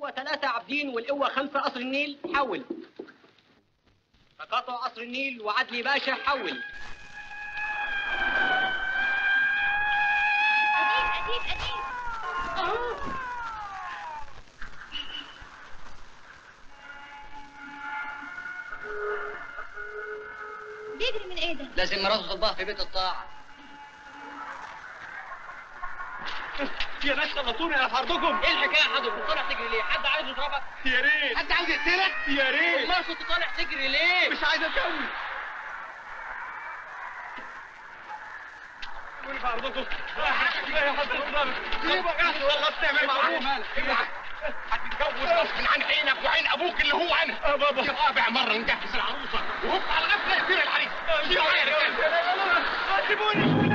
القوة ثلاثة عابدين والقوة خمسة قصر النيل حول تقاطع قصر النيل وعدلي باشا حول أديب أديب أديب بيجري من ايه ده؟ لازم مراته تطبخ في بيت الطاعة يا ناس خلصوني انا في عرضكم ايه الحكاية يا حضرتك؟ طالع تجري ليه؟ حد عايز يضربك؟ يا ريت حد عايز يقتلك؟ يا ريت والله كنت طالع تجري ليه؟ مش عايز اتجوز سيبوني في عرضكم لا يا حضرتك ضابط سيبك يا اخي والله بتعمل معروف اوعى هتتجوز غصب عن عينك وعين ابوك اللي هو انا اه بابا دي رابع مره نجهز العروسه وهوب على الغفله يصير العريس دي معايا يا رجاله سيبوني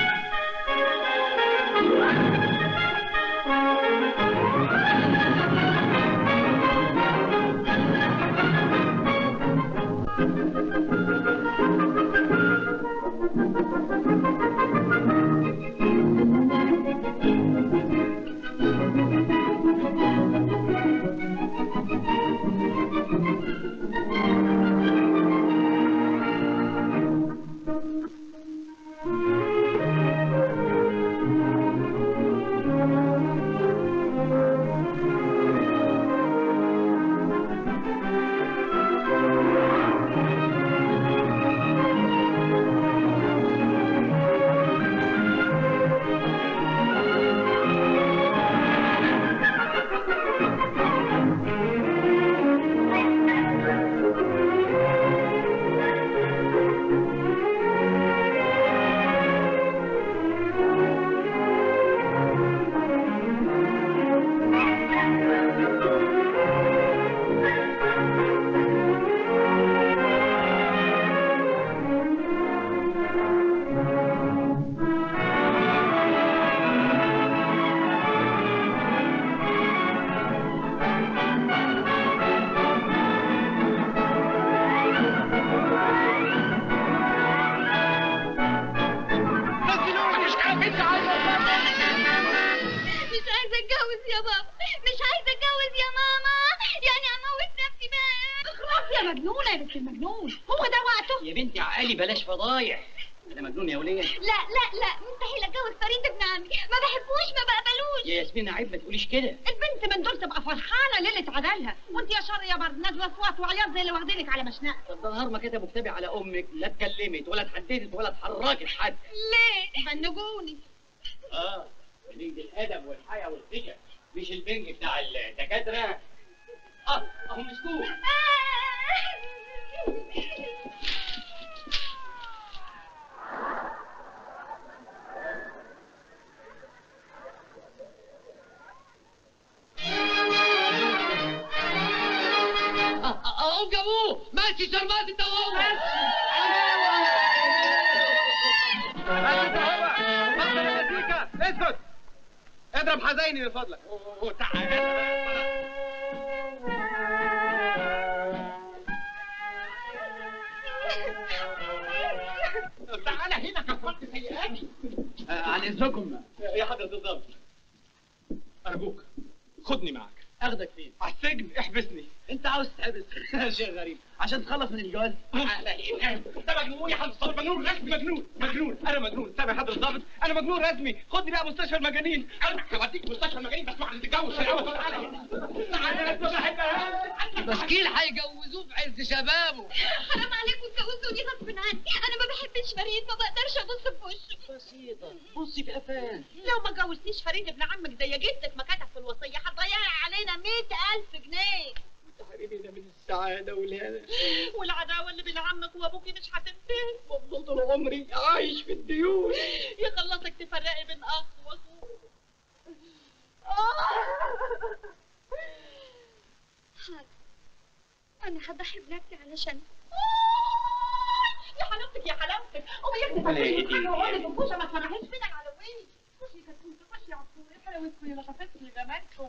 مش عارف انت عايز مش عايزة اتجوز يا بابا مش عايزة اتجوز يا ماما يعني اموت نفسي بقى خلاص يا مجنونة يا بنت المجنون هو ده وقته يا بنتي عقلي بلاش فضايح انا مجنون يا وليه لا لا لا مستحيل اتجوز فريد ابن عمي ما بحبوش ما بقبلوش يا ياسمين عيب ما تقوليش كده البنت من دول تبقى فرحانة ليلة عدالها وانت يا شر يا برد نازلة اصوات وعياط زي اللي واخدينك على مشنقة طب ده نهار ما كتبوا كتابي على امك لا اتكلمت ولا اتحددت ولا اتحركت حتى ليه فنجوني اه قليل الادب والحياه والخجل مش البنج بتاع الدكاتره اه اهو مسكوك اقوم جابوه ماشي شربات انت وهو اسكت اضرب حزيني من فضلك تعالى هنا كفرت سيئاتي عن اذنكم يا حضرة الضابط أرجوك خدني معك اخدك فين على السجن احبسني انت عاوز تحبس شيء غريب عشان تخلص من الجواز ده مجنون يا حضرة الضابط مجنون رسمي مجنون مجنون أنا مجنون سامع حضرة الضابط أنا مجنون رسمي خدني بقى مستشفى المجانين انا هوديك مستشفى المجانين بس بعد تتجوز في الاول تعالى هنا تعالى أنا ما بحبهاش مسكين هيجوزوه في عز شبابه حرام عليكم اتجوزوني غصب عني انا ما بحبش فريد ما بقدرش ابص في وشه بسيطه بصي في قفاه لو ما جوزتيش فريد ابن عمك زي جدك ما كتب في الوصية هتضيعي علينا مئة ألف جنيه تحرمينا من السعاده والهنا والعداوة اللي بين عمك وأبوكي مش هتنتهي وافضل طول عمري عايش في الديون يخلصك تفرقي بين أخ وأخوه حاضر انا هضحي بنفسي علشان يا حلاوتك يا حلاوتك قومي يا ربنا اختي يهديك. انا اقول لك الكوشه ما تفرحيش فينا العلوية خشي يا كتكوت خشي يا عصفور ايه حلاوتكم يا لطفتكم يا جمالكم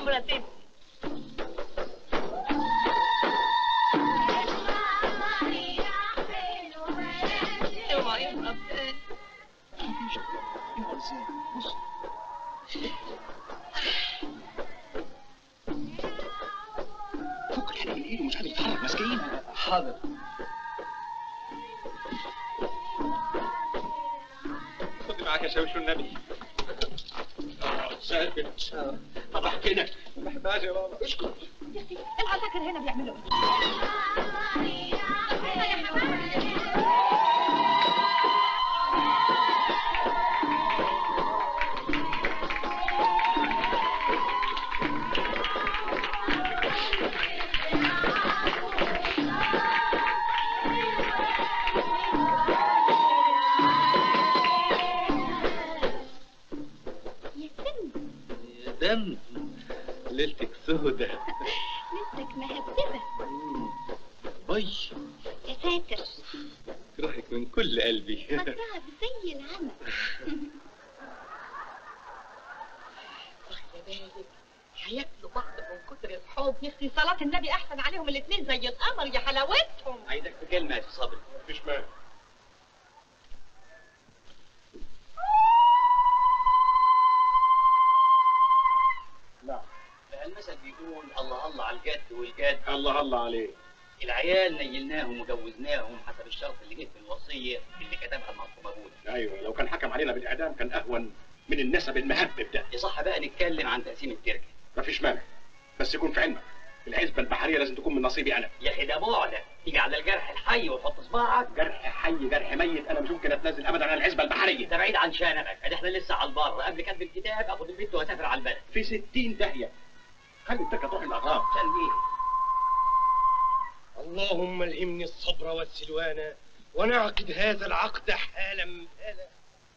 عمرها تبكي اوعى يبقى بتاني فك الحاجه من ايده مش قادر يتحرك مسكين حاضر خد معاك يا شاويش والنبي اه ثابت طب احكي لك ما بحبهاش يا بابا اسكت العساكر هنا بيعملوا يا سم يا دم ليلتك سودة لسك مهببة باي يا ساتر روحك من كل قلبي مطرعة زي العمل هياكلوا بعض من كتر الحب يا اختي صلاة النبي احسن عليهم الاثنين زي القمر يا حلاوتهم عايزك في كلمه يا سي صبري مفيش مانع المثل بيقول الله الله على الجد والجد الله الله عليه العيال نيلناهم وجوزناهم حسب الشرط اللي جه في الوصيه اللي كتبها المرحوم ابونا ايوه لو كان حكم علينا بالاعدام كان اهون من النسب المهبب ده يصح بقى نتكلم عن تقسيم التركه مفيش مانع بس يكون في علمك العزبه البحريه لازم تكون من نصيبي انا يا اخي ده بعده تيجي على الجرح الحي وتحط صباعك جرح حي جرح ميت انا مش ممكن اتنازل ابدا عن العزبه البحريه ده بعيد عن شانك ادي احنا لسه على البر قبل كتب الكتاب اخد البنت واسافر على البلد في ستين داهيه خلي التركه تروح الاغراب عشان ايه اللهم الهمني الصبر والسلوان ونعقد هذا العقد حالا حالا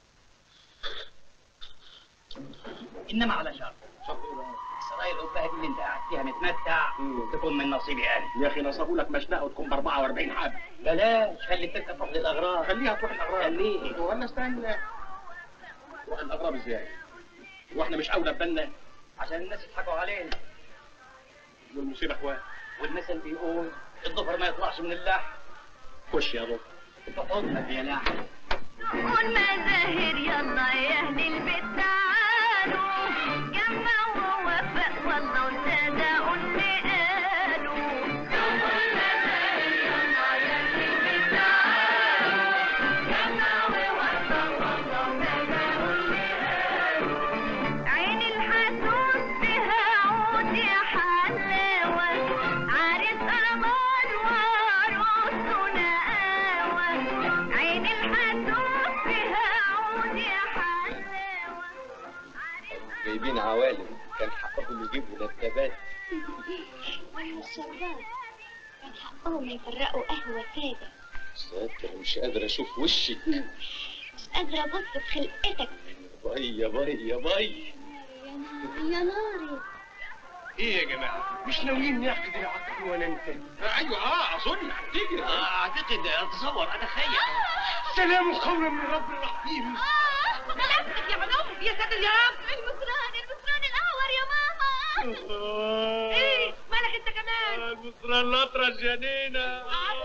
انما على شرط السراير القبه دي اللي انت قاعد فيها متمتع تكون من نصيبي انا يا اخي نصبوا لك مشنقه وتكون ب 44 حاجه بلاش خلي التركه تروح للاغراب خليها تروح الاغراب خليه. ولا استنى تروح الاغراب ازاي واحنا مش اولى ببالنا عشان الناس يضحكوا علينا والمصيبه اخوان والمثل بيقول الضفر ما يطلعش من اللحم خش يا ضب تحطك يا لحم والمزاهر يلا يا اهل البيت تعالوا جمعوا ووفق والله وصدقوا اللي قالوا والمزاهر يلا يا اهل البيت تعالوا جمعوا ووفق والله وصدقوا اللي قالوا عين الحسود بها عود يا حلاوة عرس أمان وعروسه نقاوة عين الحسود بها عود يا حلاوة عرس جايبين عوالم كان حقهم يجيبوا ندبات واحنا الشباب كان حقهم يفرقوا قهوة سادة ساتر مش قادر اشوف وشك مش قادرة أبص في خلقتك باي يا باي يا باي يا ناري يا ناري ايه يا جماعه مش ناويين نعقد العقد وننتهي ايوه اه اظن هتيجي اعتقد اتصور اتخيل سلام قولا من رب رحيم ملابسك يا منوم يا ساتر يا رب المصران المصران الأعور يا ماما ايه مالك انت كمان المصرى الاطرش جنينه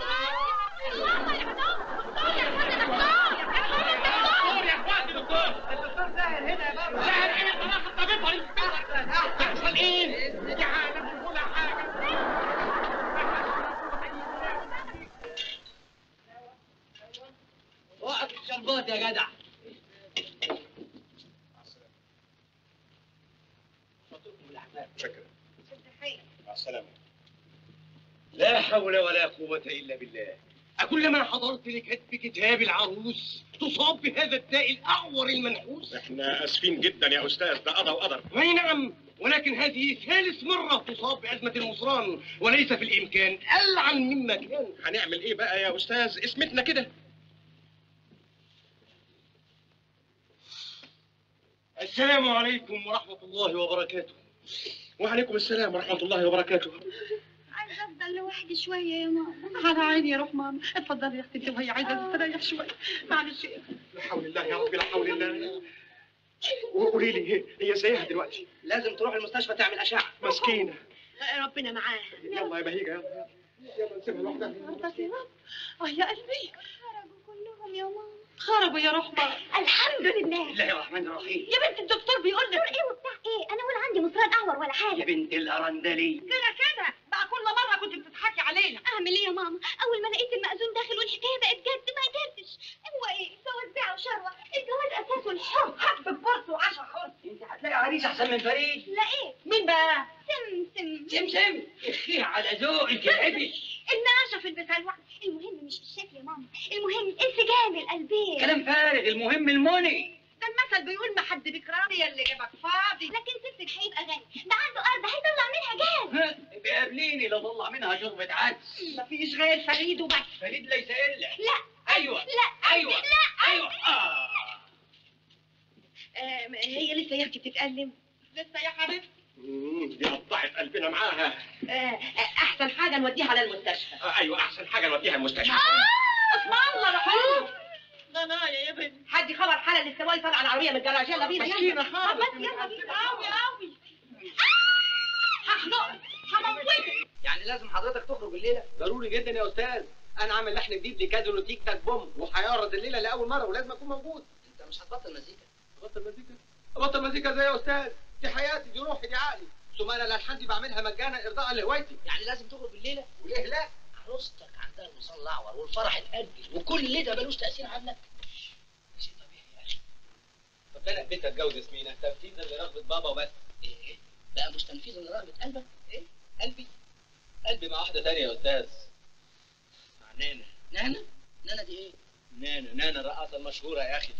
وقف الشربات يا جدع شكرا مع السلامه لا حول ولا قوة إلا بالله أكلما حضرت لكتب كتاب العروس تصاب بهذا الداء الأعور المنحوس احنا اسفين جدا يا استاذ ده قضى وقدر أي نعم ولكن هذه ثالث مرة تصاب بأزمة المصران وليس في الإمكان ألعن مما كان هنعمل ايه بقى يا استاذ اسمتنا كده السلام عليكم ورحمة الله وبركاته وعليكم السلام ورحمه الله وبركاته عايزة أفضل لوحدي شوية يا ماما على عيني يا روح ماما اتفضلي يا اختي انت وهي عايزه تستريح شويه معلش لا حول الله يا رب لا حول الله وقولي لي هي زيها دلوقتي لازم تروح المستشفى تعمل اشعه مسكينه ربنا معاها يلا يا بهيجه يلا يلا يلا نسيبها لوحدها بس يا رب اه يا قلبي خرجوا كلهم يا ماما خربوا يا رحمة الحمد لله الله الرحمن الرحيم يا بنت الدكتور بيقول لك ايه وبتاع ايه انا ولا عندي مصراد اعور ولا يا حاجه بنت الارندلي كده كده بقى كل مرة كنت بتضحكي علينا اعمل ايه يا ماما اول ما لقيت المأذون داخل والحكايه بقت جد ما قدرتش هو ايه جواز بيع وشروه الجواز اساسه الحب حب بفرص وعشا حر انت هتلاقي عريس احسن من فريد لا ايه مين بقى سمسم سمسم اخيه على ذوقك يا عبش النقاشه في البسلوع المهم مش الشكل يا ماما المهم انسجام القلبين كلام فارغ المهم الموني ده المثل بيقول ما حد بيكرهني يا اللي جابك فاضي لكن سمسم هيبقى غني ده عنده ارض هيطلع منها جاز بيقابليني لا طلع منها شربة عدس مفيش غير فريد وبس فريد ليس الا لا ايوه لا ايوه لا ايوه آه. آه هي لسه يا اختي بتتألم لسه يا حبيبتي مم، دي قطعت قلبنا معاها آه آه، احسن حاجة نوديها على المستشفى آه، ايوه احسن حاجه نوديها المستشفى اسم الله رحمه غنايا يا بنت حد خبر حالة الاستواء طالعة العربية من الجراج يلا بينا يلا. مسكينة خالص. بس يلا بينا قوي قوي هخنقك هموتك يعني لازم حضرتك تخرج الليله ضروري جدا يا استاذ انا عامل لحن جديد لكازينو تيك تاك بوم وهيعرض الليله لاول مره ولازم اكون موجود انت مش هتبطل مزيكا ابطل مزيكا ابطل مزيكا ازاي يا استاذ دي حياتي دي روحي دي عقلي ثم انا الالحان دي بعملها مجانا ارضاء لهوايتي يعني لازم تخرج الليله وليه لا عروستك عندها المصلى الاعور والفرح اتاجل وكل ده ملوش تاثير عنك شيء طبيعي يا اخي طب انا حبيت اتجوز ياسمينه تنفيذا لرغبه بابا وبس ايه ايه بقى مش تنفيذا لرغبه قلبك ايه قلبي قلبي مع واحده ثانيه يا استاذ مع نانا نانا نانا دي ايه نانا نانا الرقاصه المشهوره يا اخي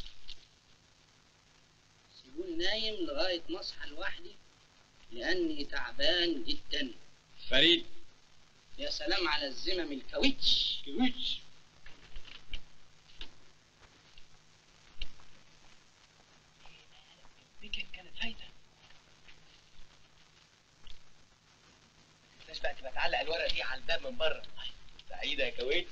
سيبوني نايم لغايه ما اصحى لوحدي لاني تعبان جدا فريد يا سلام على الزمم الكاوتش كويتش دي كانت كانت فايده مش بقى تبقى تعلق الورقه دي على الباب من بره سعيده يا كويتش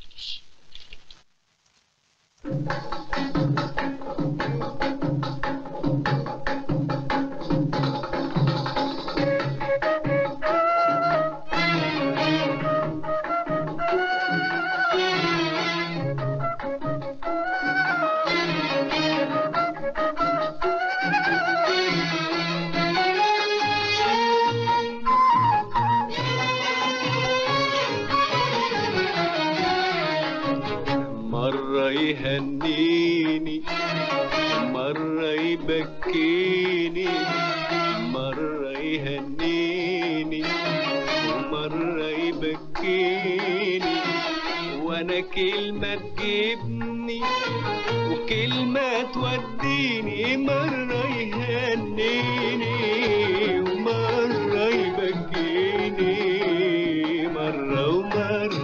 مرة يهنيني مرة يبكيني مرة يهنيني ومرة يبكيني وانا كلمة تجيبني وكلمة توديني مرة يهنيني ومرة يبكيني مرة ومرة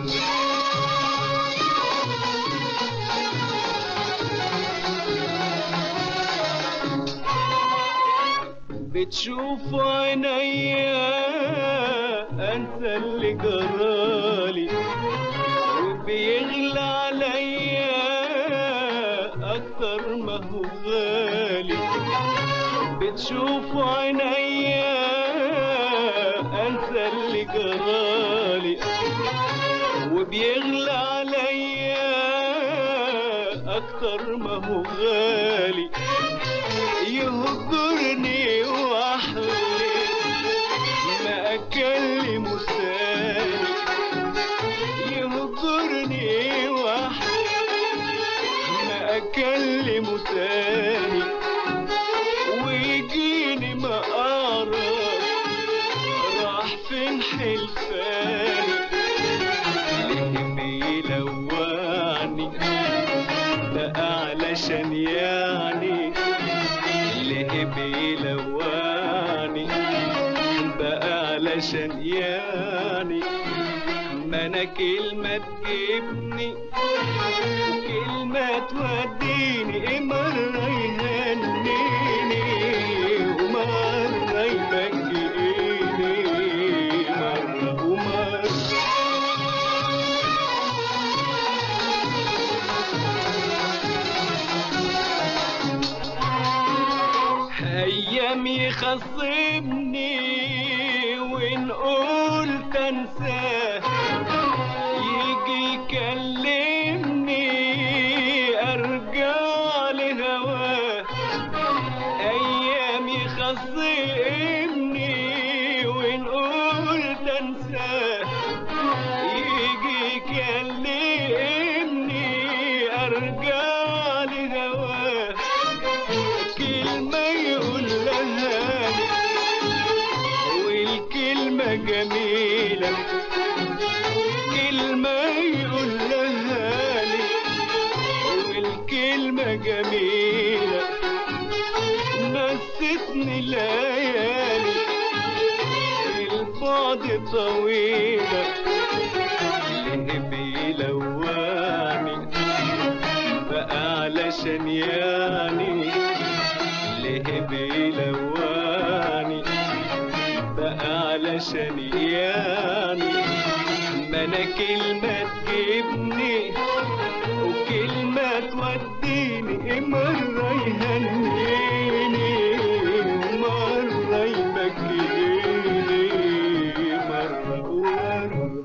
بتشوف عينيا انسى اللي جرالي وبيغلى عليا اكتر ما هو غالي بتشوف عينيا انسى اللي جرالي وبيغلى عليا اكتر ما هو غالي يهجرني واحلف ما اكلمه تاني يهجرني واحلف ما اكلمه تاني ويجيني مقارب راح فين حلفاني ليه بيلوعني ده علشان يعني ليه بيلوعني بقى علشان يعني ما انا كلمة تجيبني وكلمة توديني إيه مرة يهنيني ومرة يبكيني مرة ومرة ايام يخصبني وان قلت انساه يجي يكلمني ارجع لهواه ايام يخصبني وان قلت انساه يجي يكلمني ارجع لهواه كلمة يقول لها والكلمة جميلة كلمة يقول لها والكلمة جميلة نستني الليالي البعد طويلة ليه بيلواني بقى علشان يعني ليه بيلواني بقى علشان يعني ما انا كلمة تجيبني وكلمة توديني مرة يهنيني ومرة يبكيني مرة ومرة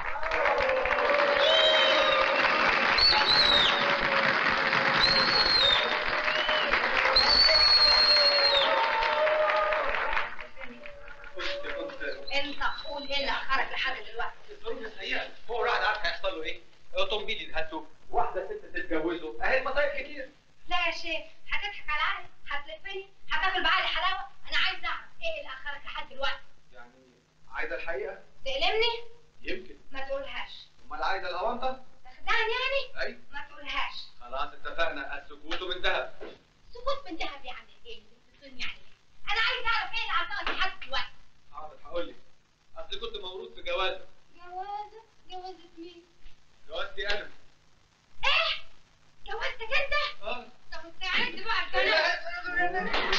انت قول ايه اللي اخرك لحد دلوقتي الظروف السيئة هو الواحد عارف هيحصل له ايه؟ اوتومبيل يتهته واحدة ست تتجوزه اهي المصايب كتير لا يا شيخ هتضحك على عقلي هتلفني هتاكل بعقلي حلاوه انا عايز اعرف ايه اللي اخرك لحد دلوقتي يعني عايزة الحقيقة تألمني يمكن ما تقولهاش امال عايزة الاونطة تخدعني يعني اي ما تقولهاش خلاص اتفقنا السكوت من ذهب سكوت من ذهب يعني ايه بتتصلني يعني إيه؟ انا عايز اعرف ايه اللي عطاك لحد دلوقتي حاضر هقول لك اصل كنت مولود في جوازة جوازة جوازة مين جوازتي انا ايه جوازتك انت اه طب استعد بقى الكلام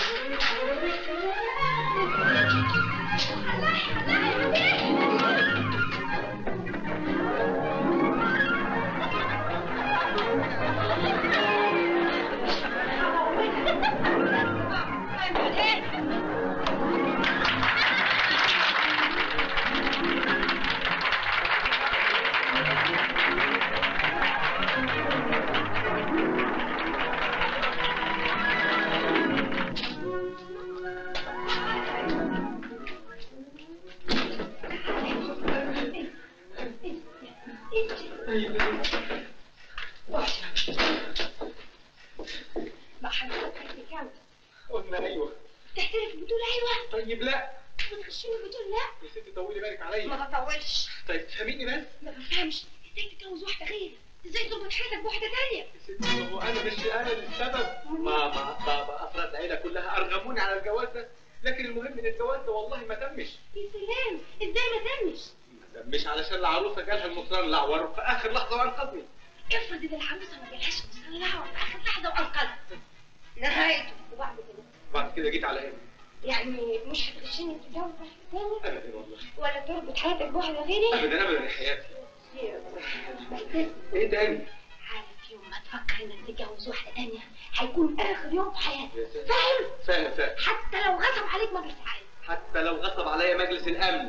ما حضرتك تتجوز قلنا ايوه تحترف بتقول ايوه طيب لا بتخشني بتقول لا يا ستي طولي بالك عليا ما بطولش طيب تفهميني بس ما بفهمش ازاي تتجوز واحده غيري ازاي تربط حياتك بواحده تانية يا ستي ما هو انا مش انا السبب ما ما بابا افراد العيله كلها ارغموني على الجواز ده لكن المهم ان الجواز ده والله ما تمش يا سلام ازاي ما تمش ما تمش علشان العروسه جالها المصران الاعور في اخر لحظه وانقذني افرض ان العروسه ما جالهاش مسلحه في اخر لحظه وانقذت نهايته وبعد كده بعد كده جيت على هنا يعني مش هتغشني تتجوز واحده تاني ابدا والله ولا تربط حياتك بواحده غيري ابدا ابدا يا حياتي بس ايه تاني عارف يوم ما تفكر انك تتجوز واحده تانية هيكون اخر يوم في حياتك يا ساتر. فاهم فاهم فاهم حتى لو غصب عليك مجلس عالي حتى لو غصب عليا مجلس الامن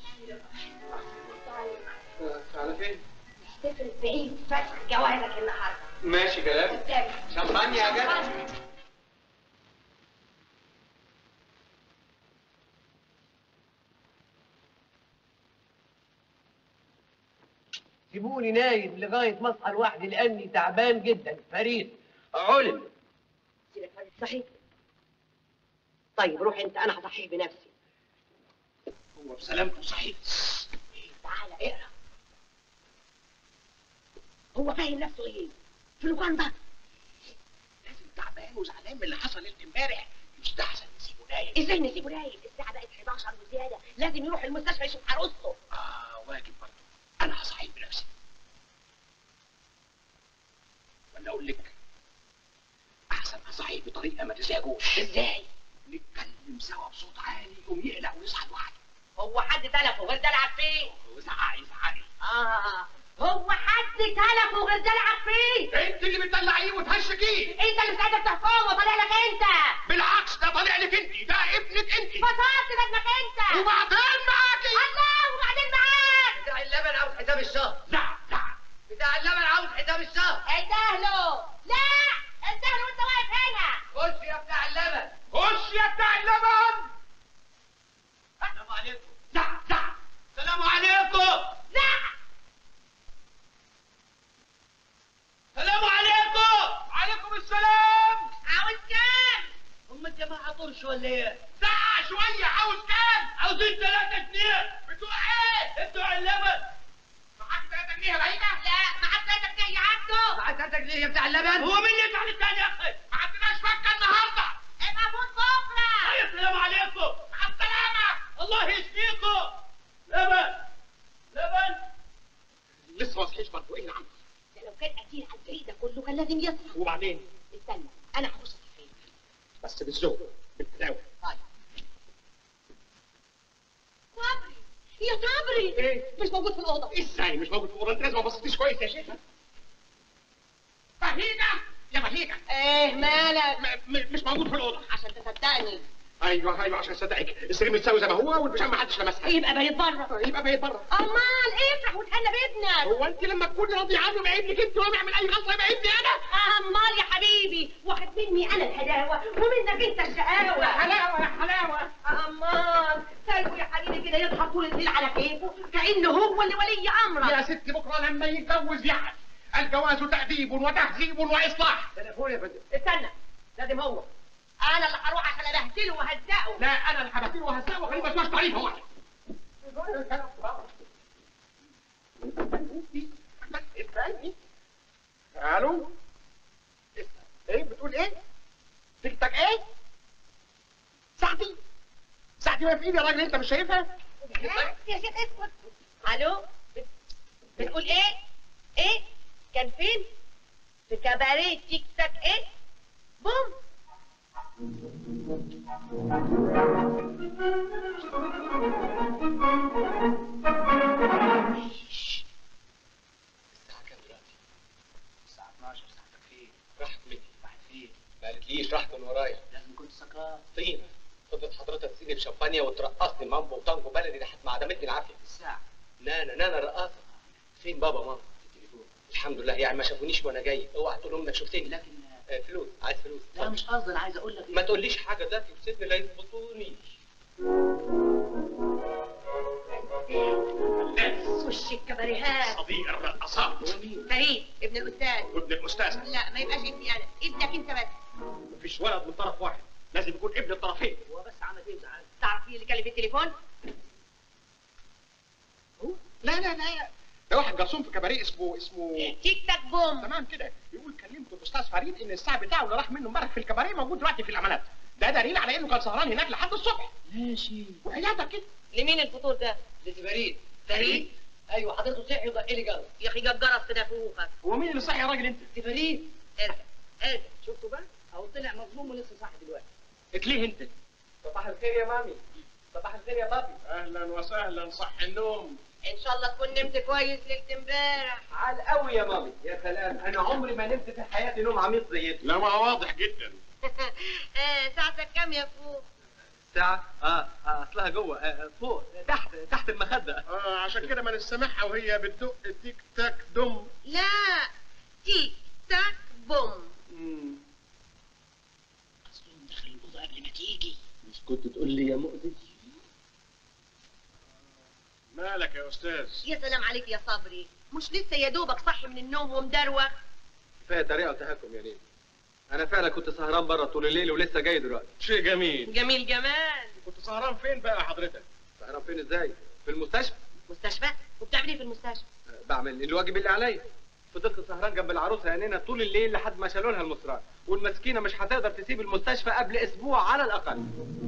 على فين تفرق بعيد فسخ جوازك النهارده ماشي كلام قدامي شمبانيا يا جدع سيبوني نايم لغاية ما اصحى لوحدي لأني تعبان جدا فريد علم صحيح طيب روح انت انا هصحيه بنفسي هو بسلامته صحيح تعالى اقرا هو فاهم نفسه ايه في لوكاندا لازم تعبان وزعلان من اللي حصل ليلة امبارح يستحسن نسيبه نايم ازاي نسيبه نايم الساعه بقت 11 وزياده لازم يروح المستشفى يشوف عروسته اه واجب برضه انا هصحيه بنفسي ولا اقول لك احسن اصحيه بطريقه ما تزعجوش ازاي نتكلم سوا بصوت عالي يقوم يقلق ويصحى لوحده هو حد تلفه غير ده العب فين وزعقي زعقي اه هو حد تلفه غير دلعك فيه انت اللي بتدلعيه وتهشكيه انت اللي مش قادر تحكمه طالع لك انت بالعكس ده طالع لك انت ده ابنك انت فصلت بدنك انت وبعدين معاكي الله وبعدين معاك بتاع اللبن عاوز حساب الشهر زعق زعق بتاع اللبن عاوز حساب الشهر انتهله لا انتهله وانت واقف هنا خش يا بتاع اللبن خش يا بتاع اللبن السلام عليكم زعق زعق السلام عليكم لا السلام عليكم عليكم السلام عاوز كام هم الجماعه طرش ولا ايه؟ زعق شويه عاوز كام عاوزين ثلاثة جنيه بتوع ايه بتوع اللبن معاك 3 جنيه يا بعيده لا معاك ثلاثة جنيه يا عبده معاك ثلاثة جنيه يا بتاع اللبن هو مين اللي يدفع التاني يا اخي ما عندناش فكه النهارده ابقى موت بكره أيوة، السلام عليكم مع السلامه الله يشفيكم لبن لبن لسه ما صحيش برضه ايه العمل ده لو كان قتيل على الفريق ده كله كان لازم يصحى وبعدين استنى انا هخش صحيح بس بالذوق بالتداول طيب صبري يا صبري ايه مش موجود في الاوضه ازاي مش موجود في الاوضه انت لازم ما بصيتيش كويس يا شيخ بهيجه يا بهيجه ايه مالك م- م- مش موجود في الاوضه عشان تصدقني ايوه ايوه عشان صدقك السرير متساوي زي ما هو والبيجامه ما حدش لمسها يبقى بقيت بره يبقى بقيت بره امال افرح وتهنى بابنك هو انت لما تكوني راضيه عنه يبقى ابنك انت وهو بيعمل اي غلطه يبقى ابني انا امال يا حبيبي واخد مني انا الهداوه ومنك انت الشقاوه حلاوه يا حلاوه امال سايبه يا حبيبي كده يضحك طول الليل على كيفه كانه هو اللي ولي امرك يا ست بكره لما يتجوز يعرف الجواز تأديب وتهذيب واصلاح تليفون يا فندم استنى لازم هو انا اللي هروح عشان ابهدله وهزقه لا انا اللي هبتدي وهزقه وخليه ما يسمعش تعريف هو استني الو ايه بتقول ايه تيك تاك ايه ساعتي ساعتي ما في ايدي يا راجل انت مش شايفها يا شيخ اسكت الو بتقول ايه ايه كان فين في كباريه تيك تاك ايه بوم الساعة كام دلوقتي؟ الساعة 12 ساعتك فين؟ راحت مني راحت فين؟ ما قالتليش راحت من ورايا لازم كنت سكران طينة فضلت حضرتك تسيني بشمبانيا وترقصني مامبو وتانجو بلدي لحد ما عدمتني العافية الساعة نانا نانا رقاصة فين بابا ماما في التليفون الحمد لله يعني ما شافونيش وانا جاي اوعى تقول لهم انك شفتني لكن آه، فلوس عايز فلوس لا مش قصدي انا عايز اقول لك ما تقوليش حاجة ده يفسدني لا يظبطوني وش الكباريهات صديق الرقصات فريد ابن الاستاذ وابن الاستاذ لا ما يبقاش ابني انا ابنك انت بس مفيش ولد من طرف واحد لازم يكون ابن الطرفين هو بس عمل ايه وزعل تعرف مين اللي كلم في التليفون لا لا لا ده واحد جرسون في كباريه اسمه اسمه تيك تاك بوم تمام كده بيقول كلمت الاستاذ فريد ان الساعه بتاعه اللي راح منه امبارح في الكباريه موجود دلوقتي في الامانات ده دليل على انه كان سهران هناك لحد الصبح ماشي وحياتك كده لمين الفطور ده لسه بريد فريد ايوه حضرته صحي وضق لي جرس يا اخي جرس في نافوخك هو مين اللي صحي يا راجل انت فريد ارجع ارجع شفتوا بقى؟ اهو طلع مظلوم ولسه صاحي دلوقتي ليه انت صباح الخير يا مامي صباح الخير يا بابي اهلا وسهلا صح النوم ان شاء الله تكون نمت كويس ليله امبارح عال قوي يا مامي يا سلام انا عمري ما نمت في حياتي نوم عميق زي ده لا ما واضح جدا آه، ساعتك كام يا فوق ساعة اه آه، اصلها جوه آه، فوق تحت تحت المخدة اه عشان كده ما نسمعها وهي بتدق تيك تاك دم لا تيك تاك بوم اصلهم دخل الاوضه قبل ما تيجي مش كنت تقول لي يا مؤذي مالك يا استاذ يا سلام عليك يا صبري مش لسه يا دوبك صحي من النوم ومدروخ كفاية طريقة وتهكم يا نيل انا فعلا كنت سهران بره طول الليل ولسه جاي دلوقتي شيء جميل جميل جمال كنت سهران فين بقى حضرتك سهران فين ازاي في المستشفى مستشفى وبتعمل ايه في المستشفى آه، بعمل الواجب اللي عليا فضلت سهران جنب العروسه يا طول الليل لحد ما شالوا لها المصران والمسكينه مش هتقدر تسيب المستشفى قبل اسبوع على الاقل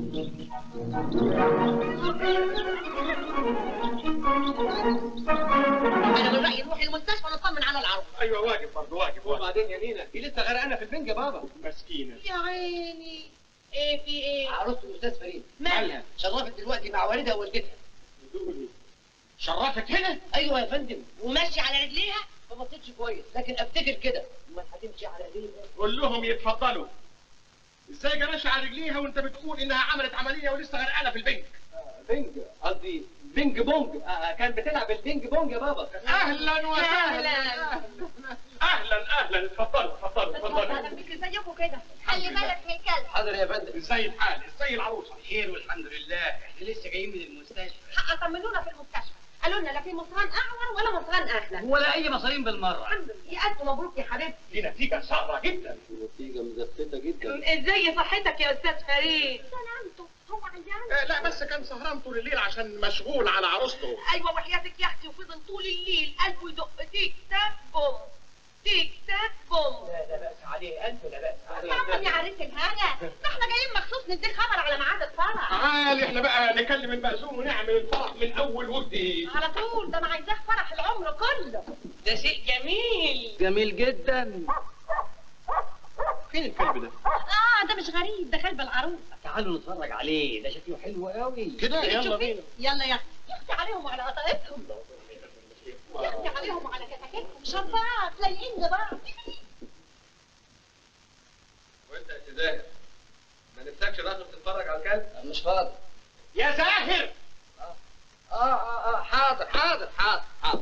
انا من رايي نروح المستشفى نطمن على العروس ايوه واجب برضه واجب واجب وبعدين يا نينا دي لسه غرقانه في البنج يا بابا مسكينه يا عيني ايه في ايه عروسة الاستاذ فريد مالها شرفت دلوقتي مع والدها ووالدتها دولي شرفت هنا ايوه يا فندم وماشي على رجليها ما بطيتش كويس لكن افتكر كده امال هتمشي على رجليها قول لهم يتفضلوا ازاي جرش على رجليها وانت بتقول انها عملت عمليه ولسه غرقانه في البنك بينج قصدي بينج بونج آه كان بتلعب البينج بونج يا بابا اهلا وسهلا اهلا اهلا اتفضلوا اتفضلوا اتفضلوا بيك زيكم كده خلي بالك من الكلب حاضر يا فندم ازاي الحال ازاي العروسه خير والحمد لله احنا لسه جايين من المستشفى حق طمنونا في المستشفى قالوا لنا لا في مصران اعور ولا مصران اخلع ولا اي مصارين بالمره الحمد لله يا الف مبروك يا حبيبتي دي نتيجه ساره جدا نتيجة مزفتة جدا ازاي صحتك يا استاذ فريد سلامته هو عيان آه لا بس كان سهران طول الليل عشان مشغول على عروسته ايوه وحياتك يا اختي وفضل طول الليل قلبه يدق تيك تاك بوم تيك تاك بوم لا لا باس عليه الف لا باس عليه طبعا يا عريس الهنا ده احنا جايين مخصوص نديك خبر على ميعاد الفرح تعالي احنا بقى نكلم المأذون ونعمل الفرح من اول وجديد على طول ده انا عايزاه فرح العمر كله ده شيء جميل جميل جدا فين الكلب ده؟ اه ده مش غريب ده كلب العروسه تعالوا نتفرج عليه ده شكله حلو قوي كده يلا شوفي. بينا يلا يا اختي يا اختي عليهم وعلى قطعتهم يا اختي عليهم وعلى كتاكيتهم شباب لايقين لبعض وانت يا زاهر ما نفسكش راسك تتفرج على الكلب مش فاضي يا زاهر اه اه اه حاضر حاضر حاضر حاضر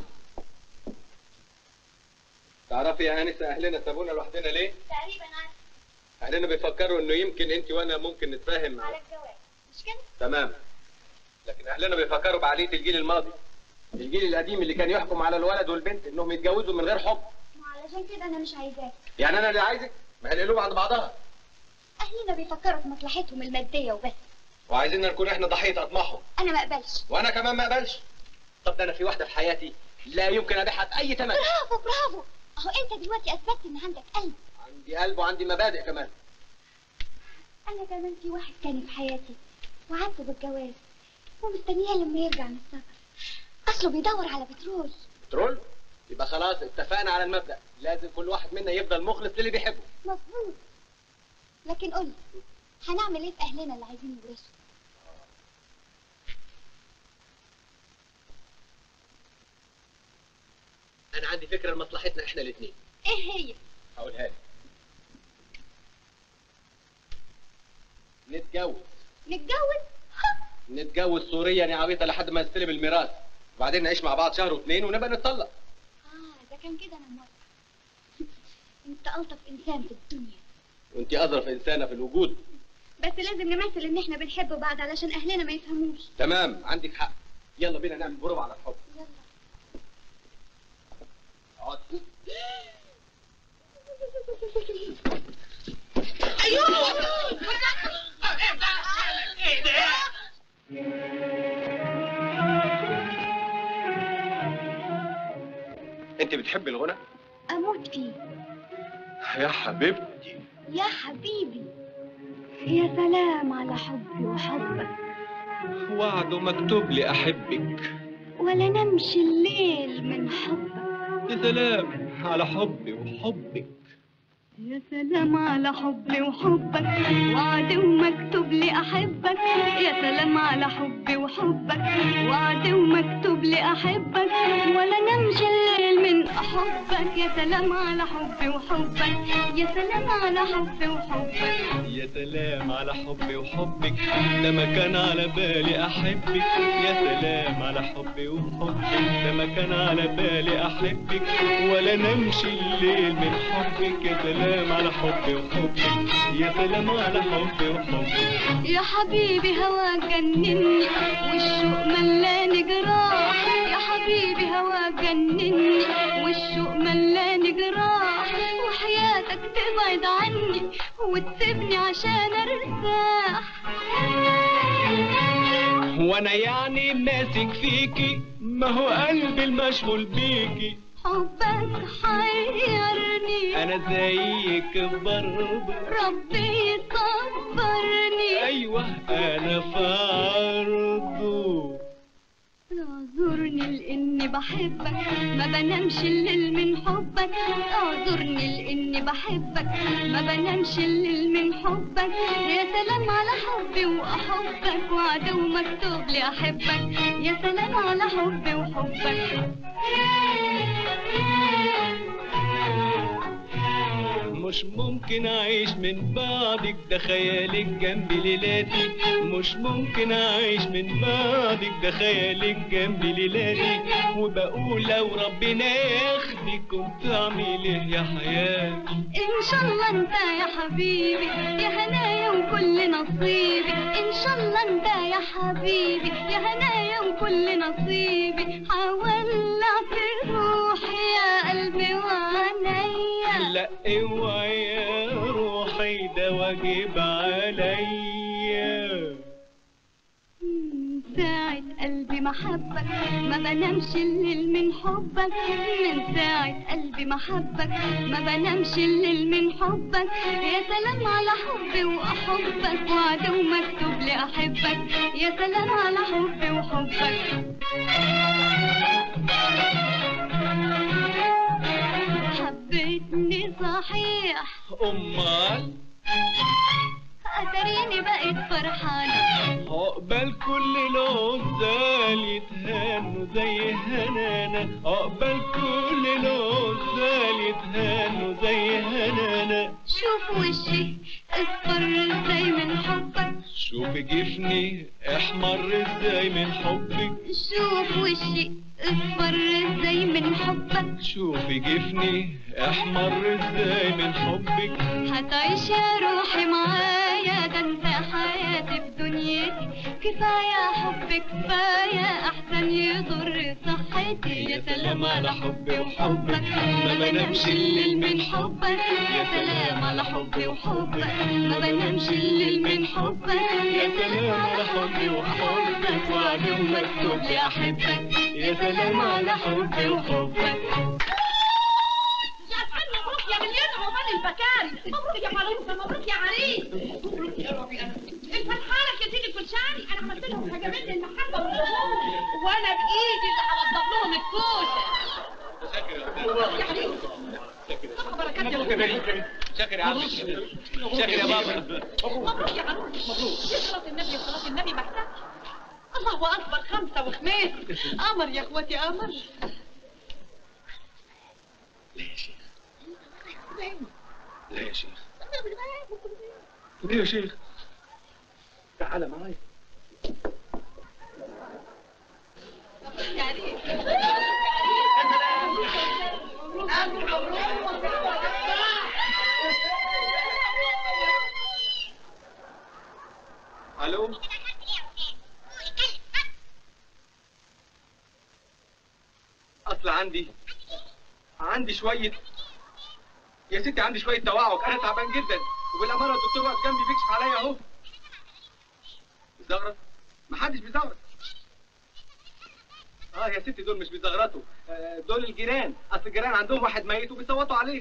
تعرفي يا انسه اهلنا سابونا لوحدنا ليه؟ تقريبا عارف اهلنا بيفكروا انه يمكن انت وانا ممكن نتفاهم على الجواز مش كده تمام لكن اهلنا بيفكروا بعقليه الجيل الماضي الجيل القديم اللي كان يحكم على الولد والبنت انهم يتجوزوا من غير حب وعلشان كده انا مش عايزاك يعني انا اللي عايزك ما هي القلوب عند بعضها اهلنا بيفكروا في مصلحتهم الماديه وبس وعايزيننا نكون احنا ضحيه اطماعهم انا ما اقبلش وانا كمان ما اقبلش طب ده انا في واحده في حياتي لا يمكن ابيعها باي ثمن برافو برافو اهو انت دلوقتي اثبتت ان عندك قلب عندي قلب وعندي مبادئ كمان انا كمان في واحد تاني في حياتي وعدته بالجواز ومستنياه لما يرجع من السفر اصله بيدور على بترول بترول يبقى خلاص اتفقنا على المبدا لازم كل واحد منا يفضل مخلص للي بيحبه مظبوط لكن قولي هنعمل ايه في اهلنا اللي عايزين يورثوا انا عندي فكره لمصلحتنا احنا الاثنين ايه هي هقولها لك نتجوز نتجوز ها، نتجوز سوريا يا عبيطه لحد ما نستلم الميراث وبعدين نعيش مع بعض شهر واثنين ونبقى نتطلق اه ده كان كده انا موافقه انت الطف انسان في الدنيا وانت اظرف انسانه في الوجود بس لازم نمثل ان احنا بنحب بعض علشان اهلنا ما يفهموش تمام عندك حق يلا بينا نعمل بروف على الحب يلا اقعد انت بتحبي الغنى اموت فيه يا حبيبتي يا حبيبي يا سلام على حبي وحبك وعد مكتوب لي أحبك ولا نمشي الليل من حبك يا سلام على حبي وحبك يا سلام على حبي وحبك وعد ومكتوب لي احبك يا سلام على حبي وحبك وعد ومكتوب لي احبك ولا نمشي الليل من حبك يا سلام على حبي وحبك يا سلام على حبي وحبك يا سلام على حبي وحبك ده ما كان على بالي أحبك يا سلام على حبي وحبك ده ما كان على بالي أحبك ولا نمشي الليل من حبك يا سلام على حبي وحبك يا سلام على حبي وحبك يا حبيبي هواك جنني والشوق ملان جراح يا حبيبي هواك جنني والشوق ملان جراح وحياتك تبعد عني وتسيبني عشان ارتاح وانا يعني ماسك فيكي ما هو قلبي المشغول بيكي حبك حيرني انا زيك برضه ربي يصبرني ايوه انا في عرضه اعذرني لاني بحبك ما بنامش الليل من حبك حبك اعذرني لاني بحبك ما بنامش الليل من حبك يا سلام على حبي واحبك وعدو مكتوب لي احبك يا سلام على حبي وحبك مش ممكن اعيش من بعدك ده خيالك جنبي ليلاتي مش ممكن اعيش من بعدك ده خيالك جنبي ليلاتي وبقول لو ربنا ياخدك كنت اعمل ايه يا حياتي ان شاء الله انت يا حبيبي يا هنايا وكل نصيبي ان شاء الله انت يا حبيبي يا هنايا وكل نصيبي هولع في روحي يا قلبي وعينيا لا اوعي يا روحي ده واجب عليا من ساعة قلبي ما حبك ما بنامش الليل من حبك من ساعة قلبي ما حبك ما بنامش الليل من حبك يا سلام على حبي وأحبك وعدو مكتوب لي أحبك يا سلام على حبي وحبك حبيتني صحيح امال أتريني بقيت فرحانة عقبال كل العزال يتهانوا زي هنانا عقبال كل العزال يتهانوا زي هنانا شوف وشي اصفر ازاي من حبك شوف جفني احمر ازاي من حبك شوف وشي اصفر ازاي من حبك شوف جفني احمر ازاي من حبك هتعيش يا روحي معايا ده انت حياتي في دنيتي كفاية حب كفاية احسن يضر صحتي يا سلام على حبي وحبك ما بنامش الليل من حبك يا سلام على حبي وحبك ما بنامش الليل من حبك يا سلام على حبي وحبك وعدو مكتوب لي احبك يا سلام على حبي وحبك يا سلام مبروك يا مليون عقبال البكاري مبروك يا عروسه مبروك يا عريس مبروك يا ربي انا الفتحانك يا سيدي الكلشاني انا عملت لهم حاجات للمحبه والحب وانا بايدي اللي هوضب لهم الكوشه يا عريس بركات يا مبروك شاكر يا عم شاكر يا بابا مبروك يا عروس مبروك يا صلاة النبي يا صلاة النبي محتاج الله اكبر خمسه وخميس قمر يا اخواتي قمر لا يا شيخ ليه يا شيخ تعال معايا الو اصل عندي عندي شويه يا ستي عندي شويه توعك انا تعبان جدا وبالامانه الدكتور واقف جنبي بيكشف عليا اهو بيزغرط محدش بيزغرط اه يا ستي دول مش بيزغرطوا آه، دول الجيران اصل الجيران عندهم واحد ميت وبيصوتوا عليه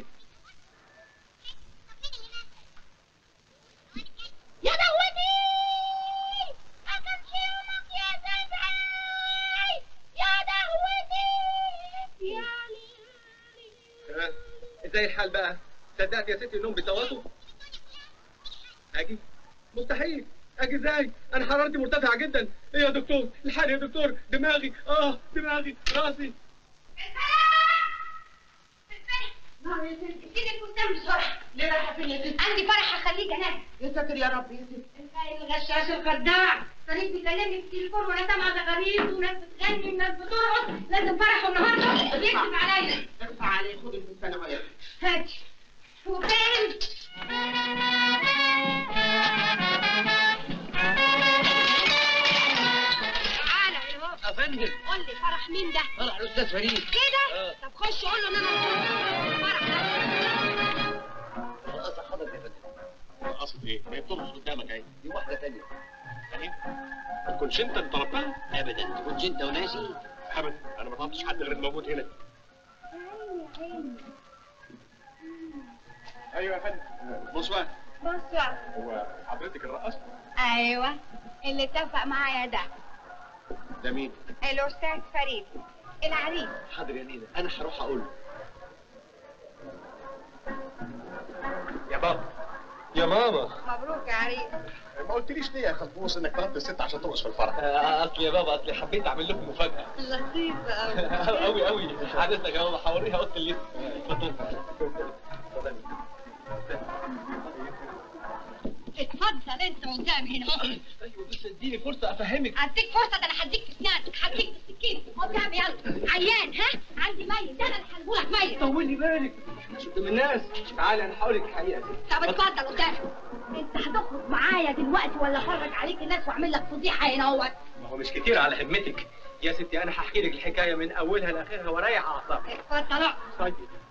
يا دوتي أكل شيرمك يا زبعي يا دوتي يا آه، ازاي الحال بقى صدقت يا ستي انهم بيصوتوا اجي مستحيل اجي ازاي انا حرارتي مرتفعه جدا ايه يا دكتور الحقني يا دكتور دماغي اه دماغي راسي سيدي الفستان بسرعة ليه رايحة فين يا ستي؟ عندي فرح هخليك هناك يا ساتر يا رب يا ستي الغشاش الخداع فريد بيكلمني في التليفون وانا سامعة زغاريد وناس بتغني وناس بترقص لازم فرحه النهارده يكتب عليا ارفع عليه خد الفستان اهو يا ستي. هات وفين؟ تعالى هنا اهو افندم قول لي فرح مين ده؟ فرح الاستاذ فريد كده؟ طب خش قول له ان انا فرح ده رقص حضرتك يا فندم رقصت ايه؟ ما هي بترقص قدامك اهي دي واحده ثانيه اهي ما تكونش انت اللي طلبتها؟ ابدا تكونش انت وناسي ابدا انا ما طلبتش حد غير الموجود هنا ايوه يا فندم بونسوار بصوا هو حضرتك الرقاص؟ ايوه اللي اتفق معايا ده ده مين؟ الاستاذ فريد العريس حاضر يا نينا انا هروح اقول له بابا يا ماما مبروك يا عريس ما قلتليش ليه يا خلبوس انك طلبت الست عشان ترقص في الفرح آه، اصل يا بابا اصل حبيت اعمل لكم مفاجاه لطيف قوي قوي قوي عادتك يا بابا هوريها اوضه اللبس اتفضل اتفضل انت قدام هنا اهو ايوه بس اديني فرصه افهمك هديك فرصه ده انا هديك في اسنانك هديك بالسكين قدام يلا عيان ها عندي ميت ده انا اللي هلبولك ميت طولي بالك مش قدام الناس تعالي انا هقول لك الحقيقه طب اتفضل قدام انت هتخرج معايا دلوقتي ولا افرج عليك الناس واعمل لك فضيحه هنا اهوت ما هو مش كتير على خدمتك يا ستي انا هحكي لك الحكايه من اولها لاخرها ورايح اعصابك اتفضل اقعد. طيب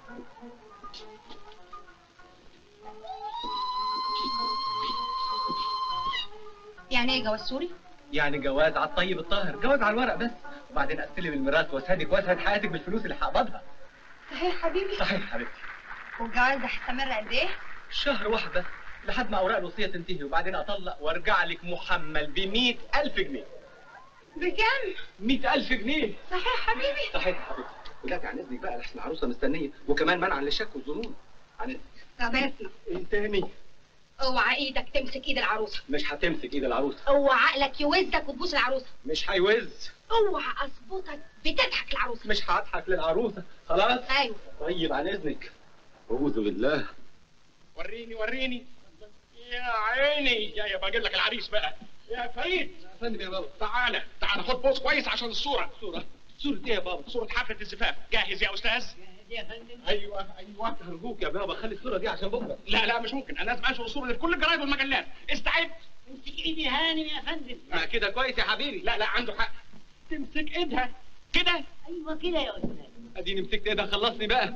يعني ايه جواز سوري؟ يعني جواز على الطيب الطاهر جواز على الورق بس وبعدين استلم الميراث واسهدك واسهد حياتك بالفلوس اللي هقبضها صحيح حبيبي صحيح حبيبتي والجواز ده هيستمر قد ايه؟ شهر واحد بس لحد ما اوراق الوصيه تنتهي وبعدين اطلق وارجع لك محمل ب ألف جنيه بكام؟ 100000 جنيه صحيح حبيبي صحيح حبيبتي ولك عن اذنك بقى لحسن العروسه مستنيه وكمان منعا للشك والظنون عن اذنك طب اسمع ايه تاني اوعى ايدك تمسك ايد العروسه مش هتمسك ايد العروسه اوعى عقلك يوزك وتبوس العروسه مش هيوز اوعى اظبطك بتضحك العروسه مش هضحك للعروسه خلاص ايوه طيب عن اذنك اعوذ بالله وريني وريني يا عيني جاي بجيب لك العريس بقى يا فريد فندم يا بابا تعالى تعالى خد بوز كويس عشان الصوره صوره صوره ايه يا بابا صوره حفله الزفاف جاهز يا استاذ يا فندم ايوه ايوه ارجوك يا بابا خلي الصوره دي عشان بكره لا لا مش ممكن انا لازم انشر الصوره اللي في كل الجرايد والمجلات استعد امسك ايدي هانم يا فندم ما كده كويس يا حبيبي لا لا عنده حق تمسك ايدها كده ايوه كده يا استاذ اديني مسكت ايدها خلصني بقى